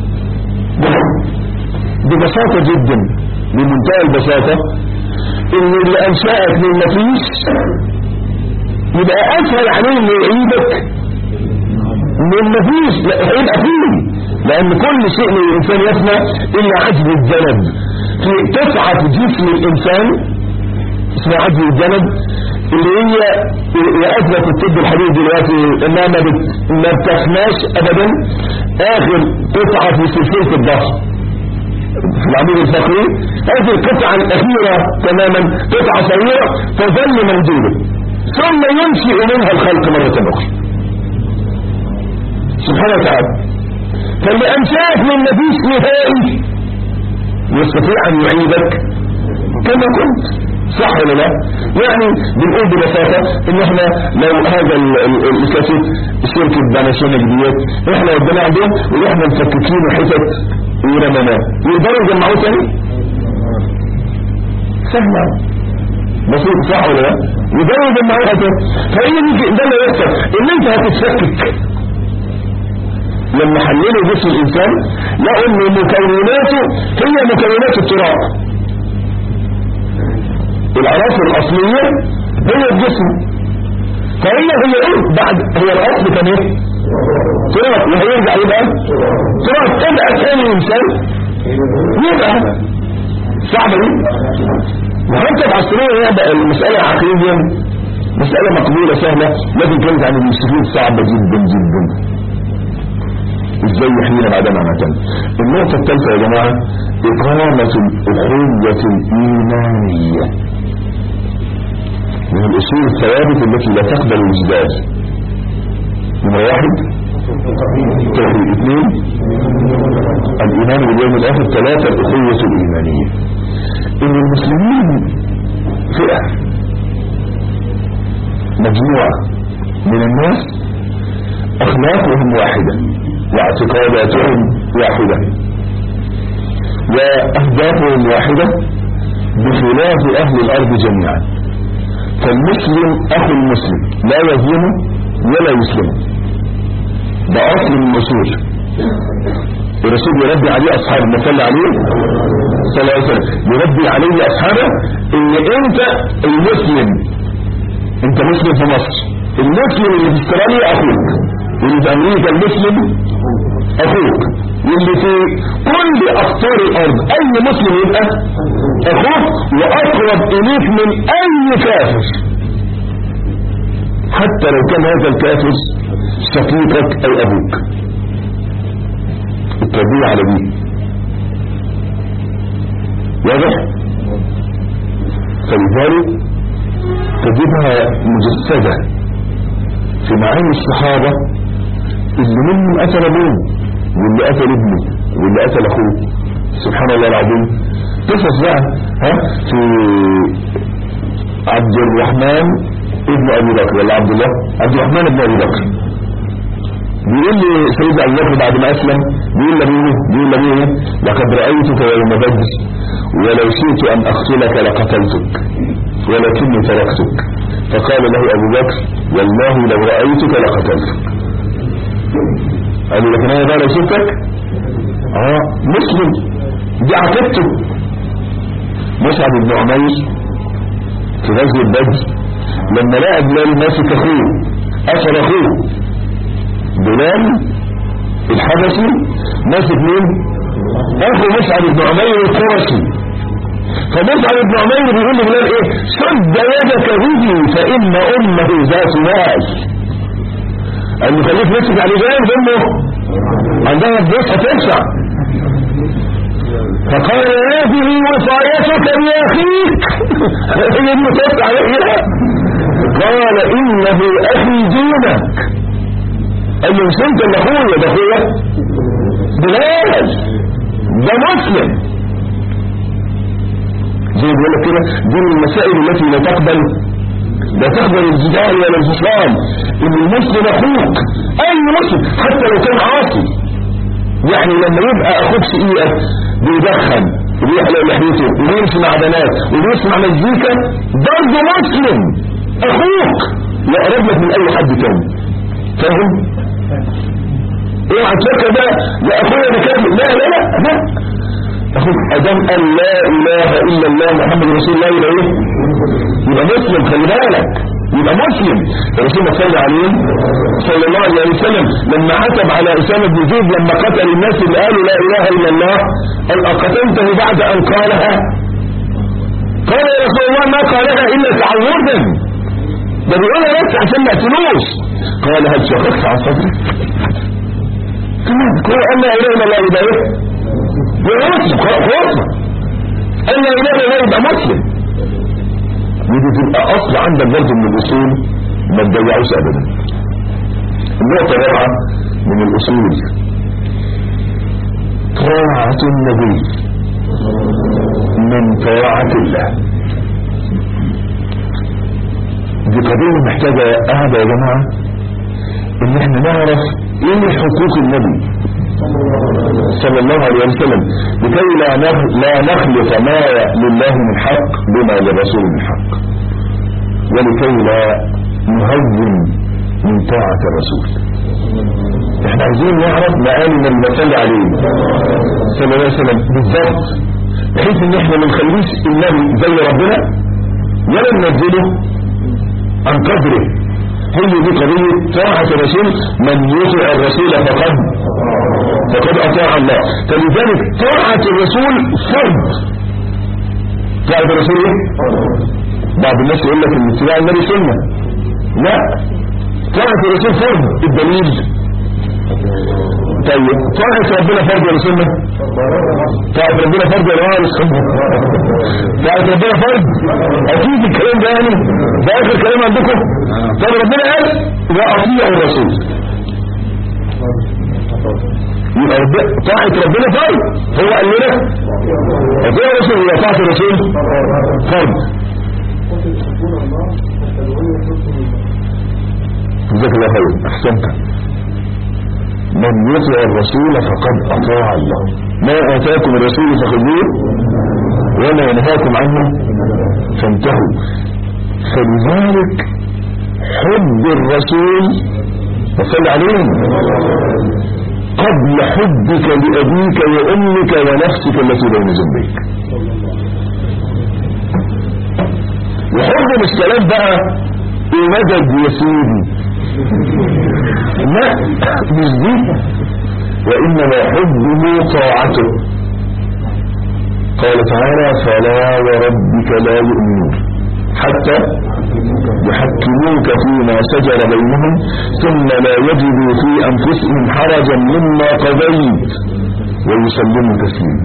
ببساطه جدا بمنتهى البساطه ان اللي انشاك من مفيش يبقى اسهل عليه انه يعيدك من مفيش لا هيبقى فيه لان كل شيء من الانسان يفنى الا عجز الجلد في تسعة جسم الانسان اسمها عجز الجلد اللي هي واثبت الطب الحديث دلوقتي انها ما, بت... ما بتفناش ابدا اخر قطعة في سلسلة الضغط في العمود الفقري هذه القطعة الاخيرة تماما قطعة صغيرة تظل موجودة ثم ينشئ منها الخلق مرة اخرى سبحانه وتعالى فاللي أنشأك من نفيس نهائي يستطيع أن يعيدك كما كنت صح ولا لا يعني بنقول ببساطة ان احنا لو هذا الكاسيت شركة باناسونيك ديت احنا ودينا عندهم ورحنا مفككين حتت ورمناه يقدروا يجمعوه تاني سهلة بسيط صح ولا لا يقدروا يجمعوها تاني فايه ده اللي يحصل ان انت هتتفكك لما حللوا جسم الإنسان لقوا ان مكوناته هي مكونات التراب العناصر الأصلية هي الجسم فهي هي ايه بعد هي الأصل كان ايه تراب وهيرجع يبقى تراب تبقى ثاني انسان يبقى صعبة دي وحتى في عصرنا يبقى المسألة عقليا مسألة مقبولة سهلة لكن كانت عن المسلمين صعبة جدا جدا ازاي يحيينا بعدما ماتنا النقطة الثالثة يا جماعة إقامة الأخوة الإيمانية من الأصول الثوابت التي لا تقبل الجدال نمرة واحد توحيد اثنين الإيمان باليوم الآخر ثلاثة الأخوة الإيمانية إن المسلمين فئة مجموعة من الناس أخلاقهم واحدة واعتقاداتهم واحدة وأهدافهم واحدة بخلاف أهل الأرض جميعا فالمسلم أخو المسلم لا يظلمه ولا يسلمه ده أصل من الأصول الرسول يربي عليه أصحابه ما صلى عليه صلى الله عليه وسلم يربي عليه أصحابه إن أنت المسلم أنت مسلم في مصر المسلم اللي في استراليا أخوك واللي في أمريكا المسلم أخوك واللي في كل أقطار الأرض أي مسلم يبقى أخوك وأقرب إليك من أي كافر حتى لو كان هذا الكافر شقيقك أو أبوك التربية على دي واضح فلذلك تجدها مجسدة في معاني الصحابة اللي منهم قتل ابوه واللي قتل ابنه واللي قتل اخوه سبحان الله العظيم قصص بقى ها في عبد الرحمن ابن ابي بكر ولا عبد الله عبد الرحمن ابن ابي بكر بيقول لي سيد ابو بكر بعد ما اسلم بيقول لابوه بيقول لابوه لقد رايتك يوم بدر ولو شئت ان اقتلك لقتلتك ولكني تركتك فقال له ابو بكر والله لو رايتك لقتلتك قال له لكن انا بقى لو سبتك اه مسلم دي عقيدته مصعب بن عمير في غزوه بدر لما لقى بلال ماسك اخوه اسر اخوه بلال الحبشي ماسك مين اخو مصعب بن عمير القرشي فمصعب بن عمير بيقول لبلال ايه سد يدك به فان امه ذات مال قال له خليك نفسك على جانب امه عندها البيت هتنفع فقال هذه وصايتك لاخيك هي اللي تسعى عليها قال انه اخي دونك قال له مش انت اللي اخويا ده اخويا بلال ده مسلم زي ما بيقول لك كده دي من المسائل التي لا تقبل لا تقبل الجدال ولا الفصال ان المسلم اخوك اي مسلم حتى لو كان عاصي يعني لما يبقى اخوك سئيئة بيدخن وبيحلق لحيته وبيمشي مع بنات وبيسمع مزيكا برضه مسلم اخوك يقرب لك من اي حد تاني فاهم اوعى تفكر ده يا اخويا ده كامل لا لا لا لا اخوك ادم قال لا اله الا الله محمد رسول الله يبقى ايه يبقى مسلم خلي بالك يبقى مسلم الرسول صلى عليه صلى الله عليه وسلم لما عتب على اسامه بن زيد لما قتل الناس اللي قالوا لا اله الا الله قال اقتلته بعد ان قالها قال يا رسول الله ما قالها الا تعودا ده بيقولها بس عشان ما يقتلوش قال هل شققت عن صدرك كمان هو قال لا اله الا الله يبقى ايه يبقى مسلم خلاص قال لا اله الا الله يبقى مسلم ودي تبقى اصل عندك برضه من الاصول ما تضيعوش ابدا النقطه الرابعه من الاصول طاعه النبي من طاعه الله دي قضيه محتاجه قاعده يا جماعه ان احنا نعرف ايه حقوق النبي صلى الله عليه وسلم لكي لا لا نخلط ما لله من حق بما للرسول من حق ولكي لا نهون من طاعة الرسول احنا عايزين نعرف مقام من صلى عليه صلى الله عليه وسلم بالضبط بحيث ان احنا ما نخليش النبي زي ربنا ولا ننزله عن قدره هي دي قضية طاعة الرسول من يطع الرسول فقد فقد أطاع الله فلذلك طاعة الرسول فرض طاعة الرسول ايه؟ بعض الناس يقول لك ان اتباع النبي سنة لا طاعة الرسول فرض الدليل طيب طاعة ربنا فرض ولا سنة طاعة ربنا فرض ولا ولا سنة طاعة ربنا فرض اكيد الكلام ده يعني ده اخر كلام عندكم طب ربنا قال واطيعوا الرسول يبقى رب- طاعة ربنا فرض هو قال لنا اطيعوا الرسول يبقى طاعة الرسول فرض جزاك الله خير احسنت من يطع الرسول فقد اطاع الله ما اتاكم الرسول فخذوه وما ينهاكم عنه فانتهوا فلذلك حب الرسول وصل عليهم قبل حبك لأبيك وأمك ونفسك التي بين جنبيك وحب مش كلام بقى ومدد يا سيدي لا مش دي وإنما حبه طاعته قال تعالى فلا وربك لا يؤمنون حتى يحكموك فيما شجر بينهم ثم لا يجدوا في أنفسهم حرجا مما قضيت ويسلموا تسليما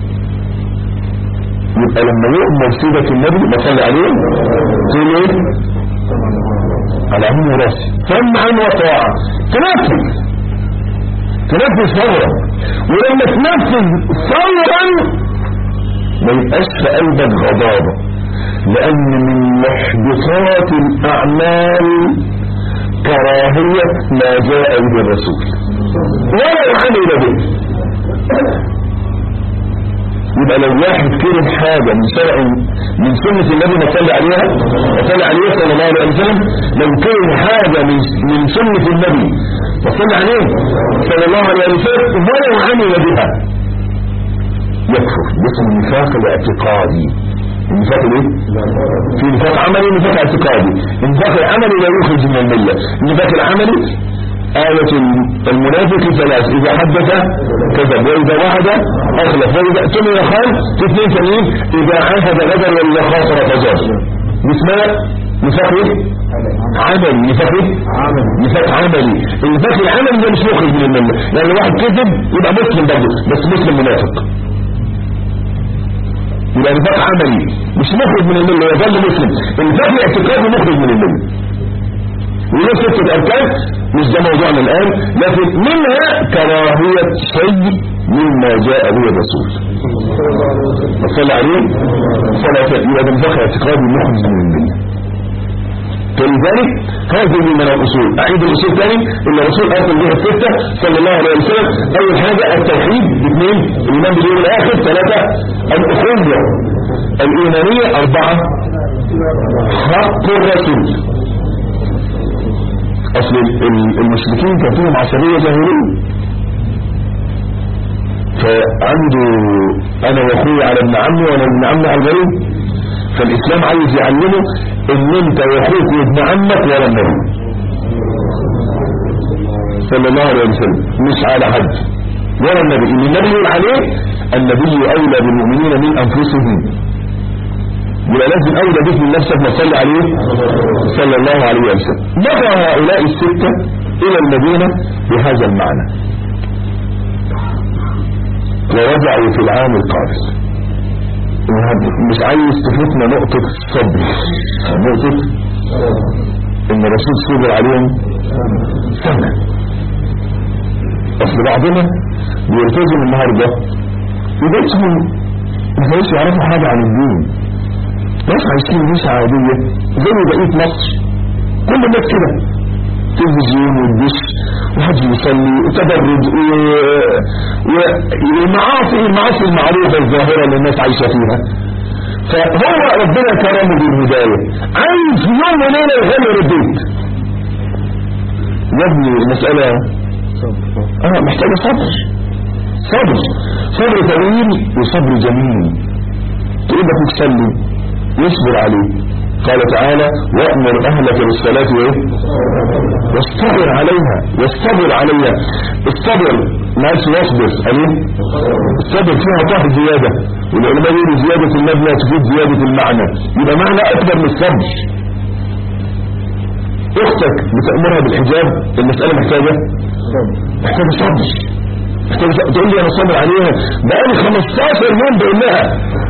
يبقى لما يؤمر سيدة النبي بصلي عليه تقول ايه على عين وراسي سمعا وطاعة تنفذ تنفذ فورا ولما تنفذ فورا ما يبقاش في قلبك غضابة لأن من محدثات الأعمال كراهية ما جاء به الرسول ولو عمل به يبقى لو واحد كره حاجة من شرع من سنة النبي ما صلى عليها ما صلى عليه صلى الله عليه وسلم لو كره حاجة من من سنة النبي ما صلى عليه صلى الله عليه وسلم ولو عمل بها يكفر باسم النفاق الاعتقادي النفاق الايه؟ في نفاق عملي ونفاق اعتقادي النفاق العملي لا يخرج من الملة النفاق العملي آية المنافق ثلاث إذا حدث كذب وإذا وعد أخلف وإذا اؤتمن خان في اثنين ثانيين إذا عهد غدر وإذا خاطر فجر اسمها نفاق ايه؟ عملي نفاق ايه؟ نفاق عملي النفاق العملي ده مش مخرج من الملة يعني واحد كذب يبقى مسلم برضه بس مسلم منافق يبقى نفاق عملي مش مخرج من الملة يظل مسلم النفاق الاعتقادي مخرج من الملة وله ستة أركان مش ده موضوعنا الآن لكن منها كراهية شيء مما جاء به الرسول صلى عليه صلاة يبقى ده نفاق اعتقادي مخرج من الملة فلذلك هذه من الأصول أعيد الأصول ثاني إن الرسول أرسل بها الستة صلى الله عليه وسلم أول حاجة التوحيد باثنين الإيمان باليوم الآخر ثلاثة الأخوة الإيمانية أربعة حق الرسول أصل ال- المشركين كان فيهم عصبية جاهلية فعنده أنا وأخوي على ابن عمي وأنا ابن عمي على الغريب فالإسلام عايز يعلمه إن أنت وأخوك وابن عمك ولا النبي صلى الله عليه وسلم مش على حد ولا النبي إن النبي يقول عليه النبي أولى بالمؤمنين من أنفسهم يبقى لازم أولى بك من نفسك ما تصلي عليه صلى الله عليه وسلم مضى هؤلاء الستة إلى المدينة بهذا المعنى ورجعوا في العام القادم مش عايز تفوتنا نقطة الصبر نقطة ان الرسول صبر عليهم سنة اصل بعضنا بيلتزم النهاردة يبقى ما كانش يعرفوا حاجة عن الدين ناس عايشين عيشة عادية زي بقية مصر كل الناس كده تلفزيون والدش وحج يصلي وتبرج والمعاصي المعاصي المعروفة الظاهرة اللي الناس عايشة فيها فهو ربنا كرمه بالهداية عايز في يوم وليلة يغير البيت يا ابني المسألة اه محتاجة صبر صبر صبر طويل وصبر جميل تقول لك تصلي يصبر عليه قال تعالى وأمر أهلك بالصلاة وإيه واصطبر عليها واصطبر عليها الصبر ما قالش واصبر عليه الصبر فيها طه زيادة والعلماء يقولوا زيادة المبنى تفيد زيادة المعنى يبقى معنى أكبر من الصبر اختك بتأمرها بالحجاب المسألة محتاجة محتاجة صبر محتاجة صبر. تقول لي انا صابر عليها بقالي 15 يوم بقول لها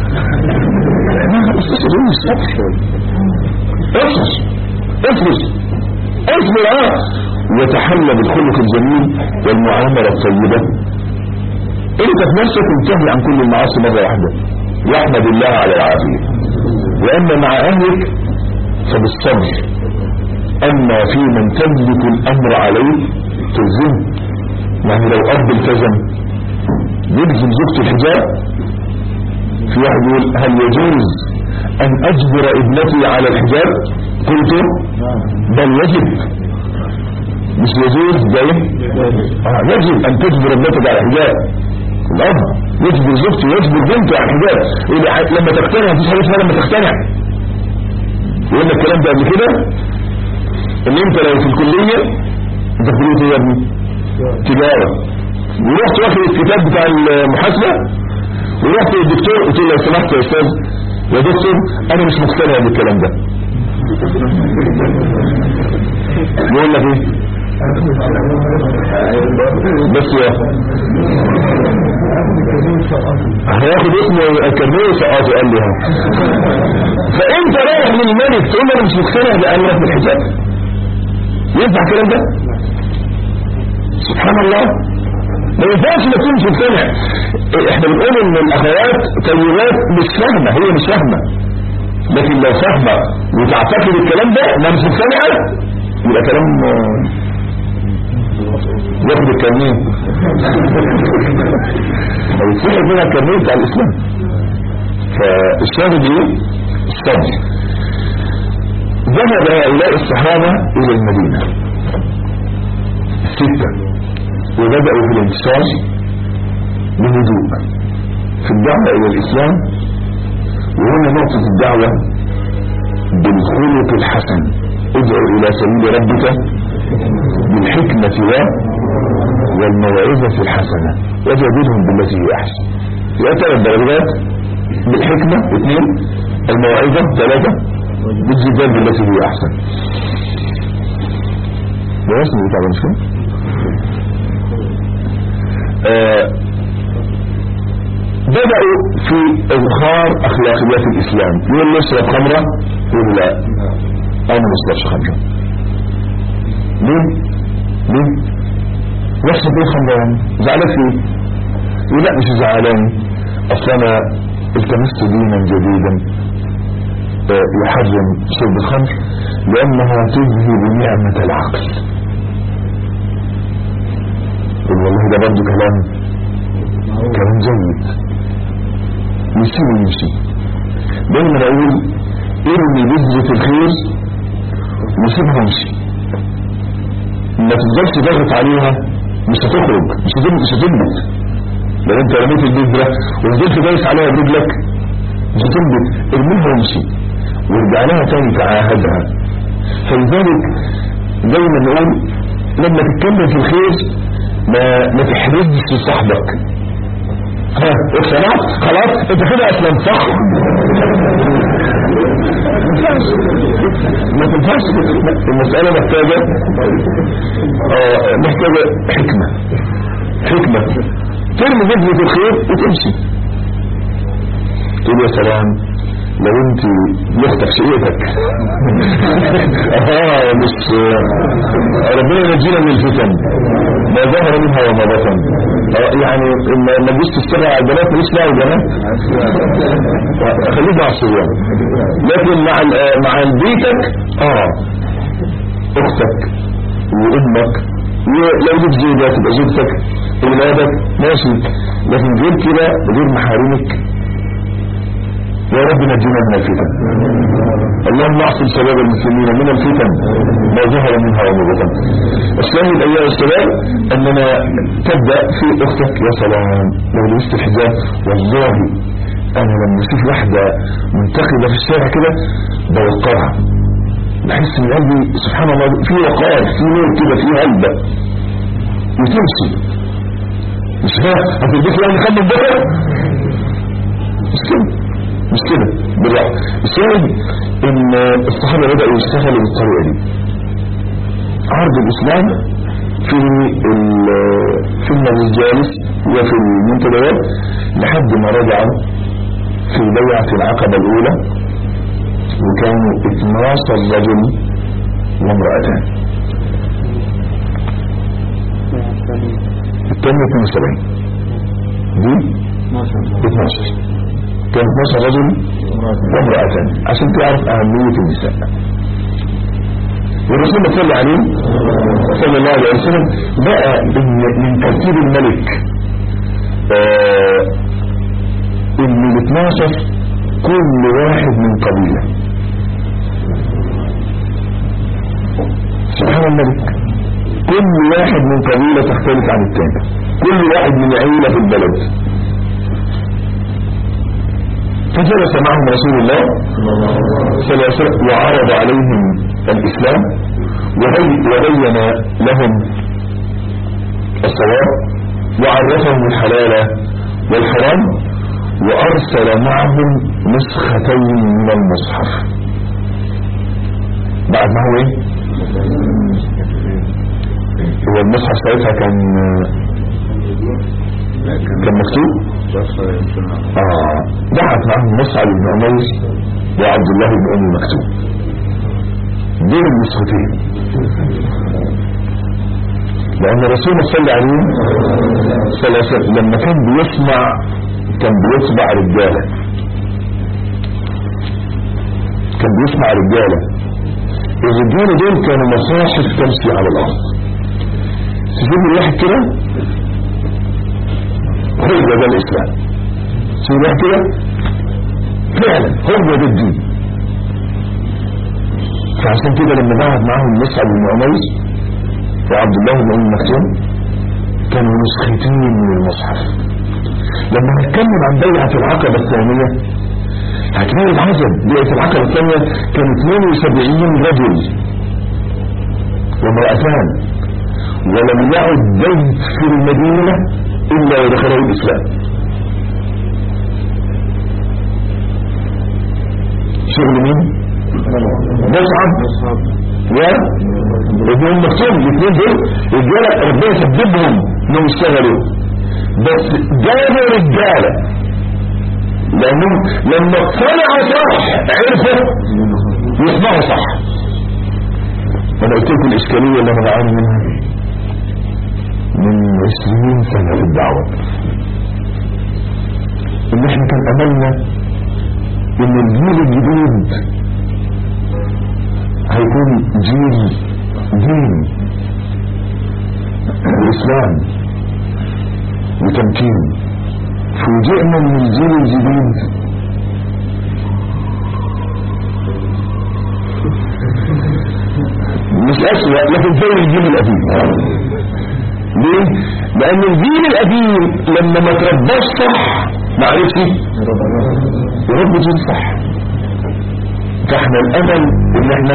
ما استاذ ايه الصبر اصبر اصبر اصبر اه وتحلى بالخلق الجميل والمعاملة الطيبة انت في نفسك انتهي عن كل المعاصي مرة واحدة واحمد الله على العافية واما مع اهلك فبالصبر اما في من تملك الامر عليه تلزمه يعني لو اب التزم يلزم زوجته الحجاب في واحد يقول هل يجوز ان اجبر ابنتي على الحجاب قلت بل يجب مش يجوز ده ايه آه يجب ان تجبر ابنتك على الحجاب الاب يجبر زوجته يجبر بنته على الحجاب يقول لي لما تقتنع مفيش حاجه اسمها لما تقتنع يقول لك الكلام ده قبل كده ان انت لو في الكليه انت في كليه ايه يا ابني تجاره ورحت واخد الكتاب بتاع المحاسبه ورحت للدكتور قلت له لو سمحت يا استاذ يا دكتور انا مش مقتنع بالكلام ده يقول لك ايه بس يا هياخد اسمه الكرنيه سقاطه قال لي ها فانت رايح للملك تقول له انا مش مقتنع بامرك بالحجاب ينفع الكلام ده سبحان الله ما ينفعش ما تكونش مقتنع احنا بنقول ان الاخوات طيبات مش فاهمه هي مش فاهمه لكن لو فاهمه وتعتقد الكلام ده ما مش مقتنعه يبقى كلام ياخد الكرنيه او يسحب منها الكرنيه بتاع الاسلام فالشاهد ايه الصبر ذهب هؤلاء الصحابه الى المدينه السته وبدأوا في الانتصار بهدوء في الدعوة إلى الإسلام وهنا نقطة الدعوة بالخلق الحسن ادعو إلى سبيل ربك بالحكمة و والموعظة الحسنة وجادلهم بالتي هي أحسن يا ثلاث درجات بالحكمة اثنين الموعظة ثلاثة بالجدال بالتي هي أحسن ده اسمه بتاع مش كده؟ آه بدأوا في إظهار أخلاقيات الإسلام يقول له اشرب خمرة يقول لا أنا ما اشربش خمرة ليه؟ ليه؟ يحصل ايه خمرة زعلت ليه؟ يقول لا مش زعلان أصل أنا التمست دينا جديدا آه يحرم شرب الخمر لأنها تذهب نعمة العقل قل والله ده برضه كلام كلام جيد يسيب ويمشي دايما اقول ارمي بذرة الخير وسيبها وامشي ما تفضلش تضغط عليها مش هتخرج مش هتنبت مش هتنبت لو انت رميت البذرة وفضلت دايس عليها برجلك مش هتنبت ارميها وامشي وارجع لها تاني تعاهدها فلذلك دايما نقول لما تتكلم في الخير ما ما تحرجش صاحبك ها اقتنعت خلاص انت كده اصلا صح ما تنفعش المسألة محتاجة اه محتاجة حكمة حكمة ترمي بذرة الخير وتمشي تقول يا سلام لو انت يخطف شقيتك اه مش ربنا ينجينا من الفتن ما ظهر منها وما بطن آه يعني ما تجيش تشتغل على البنات ماليش دعوه بالبنات خليك مع الصبيان لكن مع مع بيتك اه اختك وامك لو ليك زوجة تبقى زوجتك اولادك ماشي لكن غير كده غير محارمك يا رب نجينا من الفتن اللهم اعصم شباب المسلمين من الفتن ما ظهر منها وما بطن الشاهد ايها الشباب اننا تبدا في اختك يا سلام لو لبست الحجاب والله انا لما اشوف واحدة منتقبة في الشارع كده بوقرها بحس ان قلبي سبحان الله في وقار في نور كده في هلبة وتمشي مش ها هتلبس يعني خد البكر مش كده مش كده بالرأي الشاهد ان الصحابة بدأوا يشتغلوا بالطريقة دي عرض الاسلام في في المجالس وفي المنتديات لحد ما رجعوا في بيعة العقبة الأولى وكانوا 12 رجل وامرأتان الثانية 72 دي 12 كان 12 رجل وامرأتان عشان تعرف أهمية النساء والرسول صلى عليه صلى الله عليه وسلم بقى من ترتيب الملك آه ان ال 12 كل واحد من قبيلة سبحان الملك كل واحد من قبيلة تختلف عن الثاني كل واحد من عيلة في البلد فجلس معهم رسول الله صلى الله عليه وسلم وعرض عليهم الإسلام وبين لهم الصواب وعرفهم الحلال والحرام وأرسل معهم نسختين من المصحف بعد ما هو ايه هو المصحف ساعتها كان كان مكتوب اه بعت معهم مصعب بن عمير وعبد الله بن ام مكتوب دول النسختين لأن الرسول صلى عليه صلى الله عليه وسلم لما كان بيسمع كان بيسمع رجالة كان بيسمع رجالة الرجالة دول كانوا مصاحف تمشي على الأرض تشوف الواحد كده هو ده الإسلام تشوف الواحد كده فعلا هو ده الدين فعشان كده لما بعد معاهم مصعب بن عمير وعبد الله بن ام مكتوم كانوا نسختين من المصحف لما نتكلم عن بيعة العقبة الثانية هتلاقي العجب بيعة العقبة الثانية كان 72 رجل وامرأتان ولم يعد بيت في المدينة إلا ودخله الإسلام شغل مين؟ مصعب و ابن مكتوم الاثنين دول رجاله ربنا سببهم انهم يشتغلوا بس جابوا رجاله لانهم لما اقتنعوا صح عرفوا يسمعوا صح انا قلت لكم الاشكاليه اللي انا بعاني منها من 20 سنه في الدعوه ان احنا كان املنا ان الجيل الجديد هيكون جيل دين الإسلام وتمكين فوجئنا من الجيل الجديد مش أسوأ لكن زي الجيل القديم ليه؟ لأن الجيل القديم لما ما ترباش صح ما عرفش يربي جيل صح فاحنا الامل ان احنا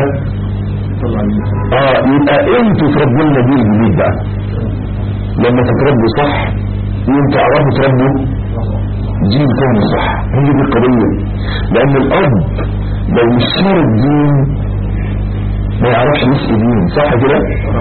اه يبقى انتوا تربوا لنا جيل جديد بقى لما تتربوا صح وانتوا تعرفوا تربوا جيل تاني صح هي دي القضية لان الاب لو مش شار الدين ما يعرفش يسقي دين صح كده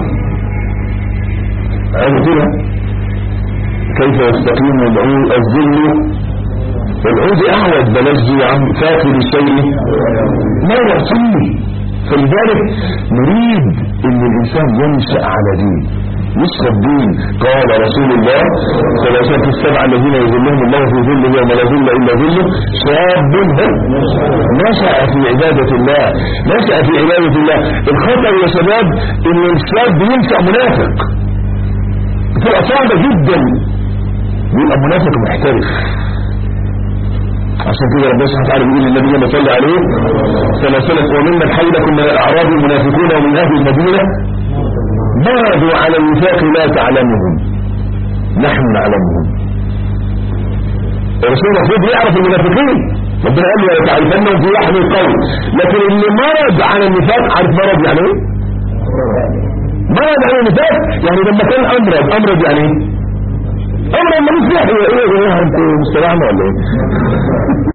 قالوا كده كيف يستقيم العود الذل والعود اعود بلجي عن فاكر الشيء ما يعطيه فلذلك نريد ان الانسان ينشأ على دين يشرب الدين قال رسول الله صلى الله عليه وسلم في السبع الذين يظلهم الله في ظله يوم لا ظل الا ظله شاب نشأ في عبادة الله نشأ في عبادة الله الخطر يا شباب ان الشاب ينشأ منافق بتبقى صعبة جدا بيبقى منافق محترف عشان كده ربنا سبحانه وتعالى بيقول للنبي صلى الله عليه صلى الله عليه وسلم وممن حولكم من الاعراب المنافقون ومن اهل المدينه مرضوا على النفاق لا تعلمهم نحن نعلمهم الرسول المفروض يعرف المنافقين ربنا قال له تعرفنهم في لحم القول لكن اللي مرض على النفاق عارف مرض يعني ايه؟ مرض على النفاق يعني لما كان امرض امرض يعني ايه؟ امرض ملوش داعي ايه يا جماعه انتوا مستريحنا ولا ايه؟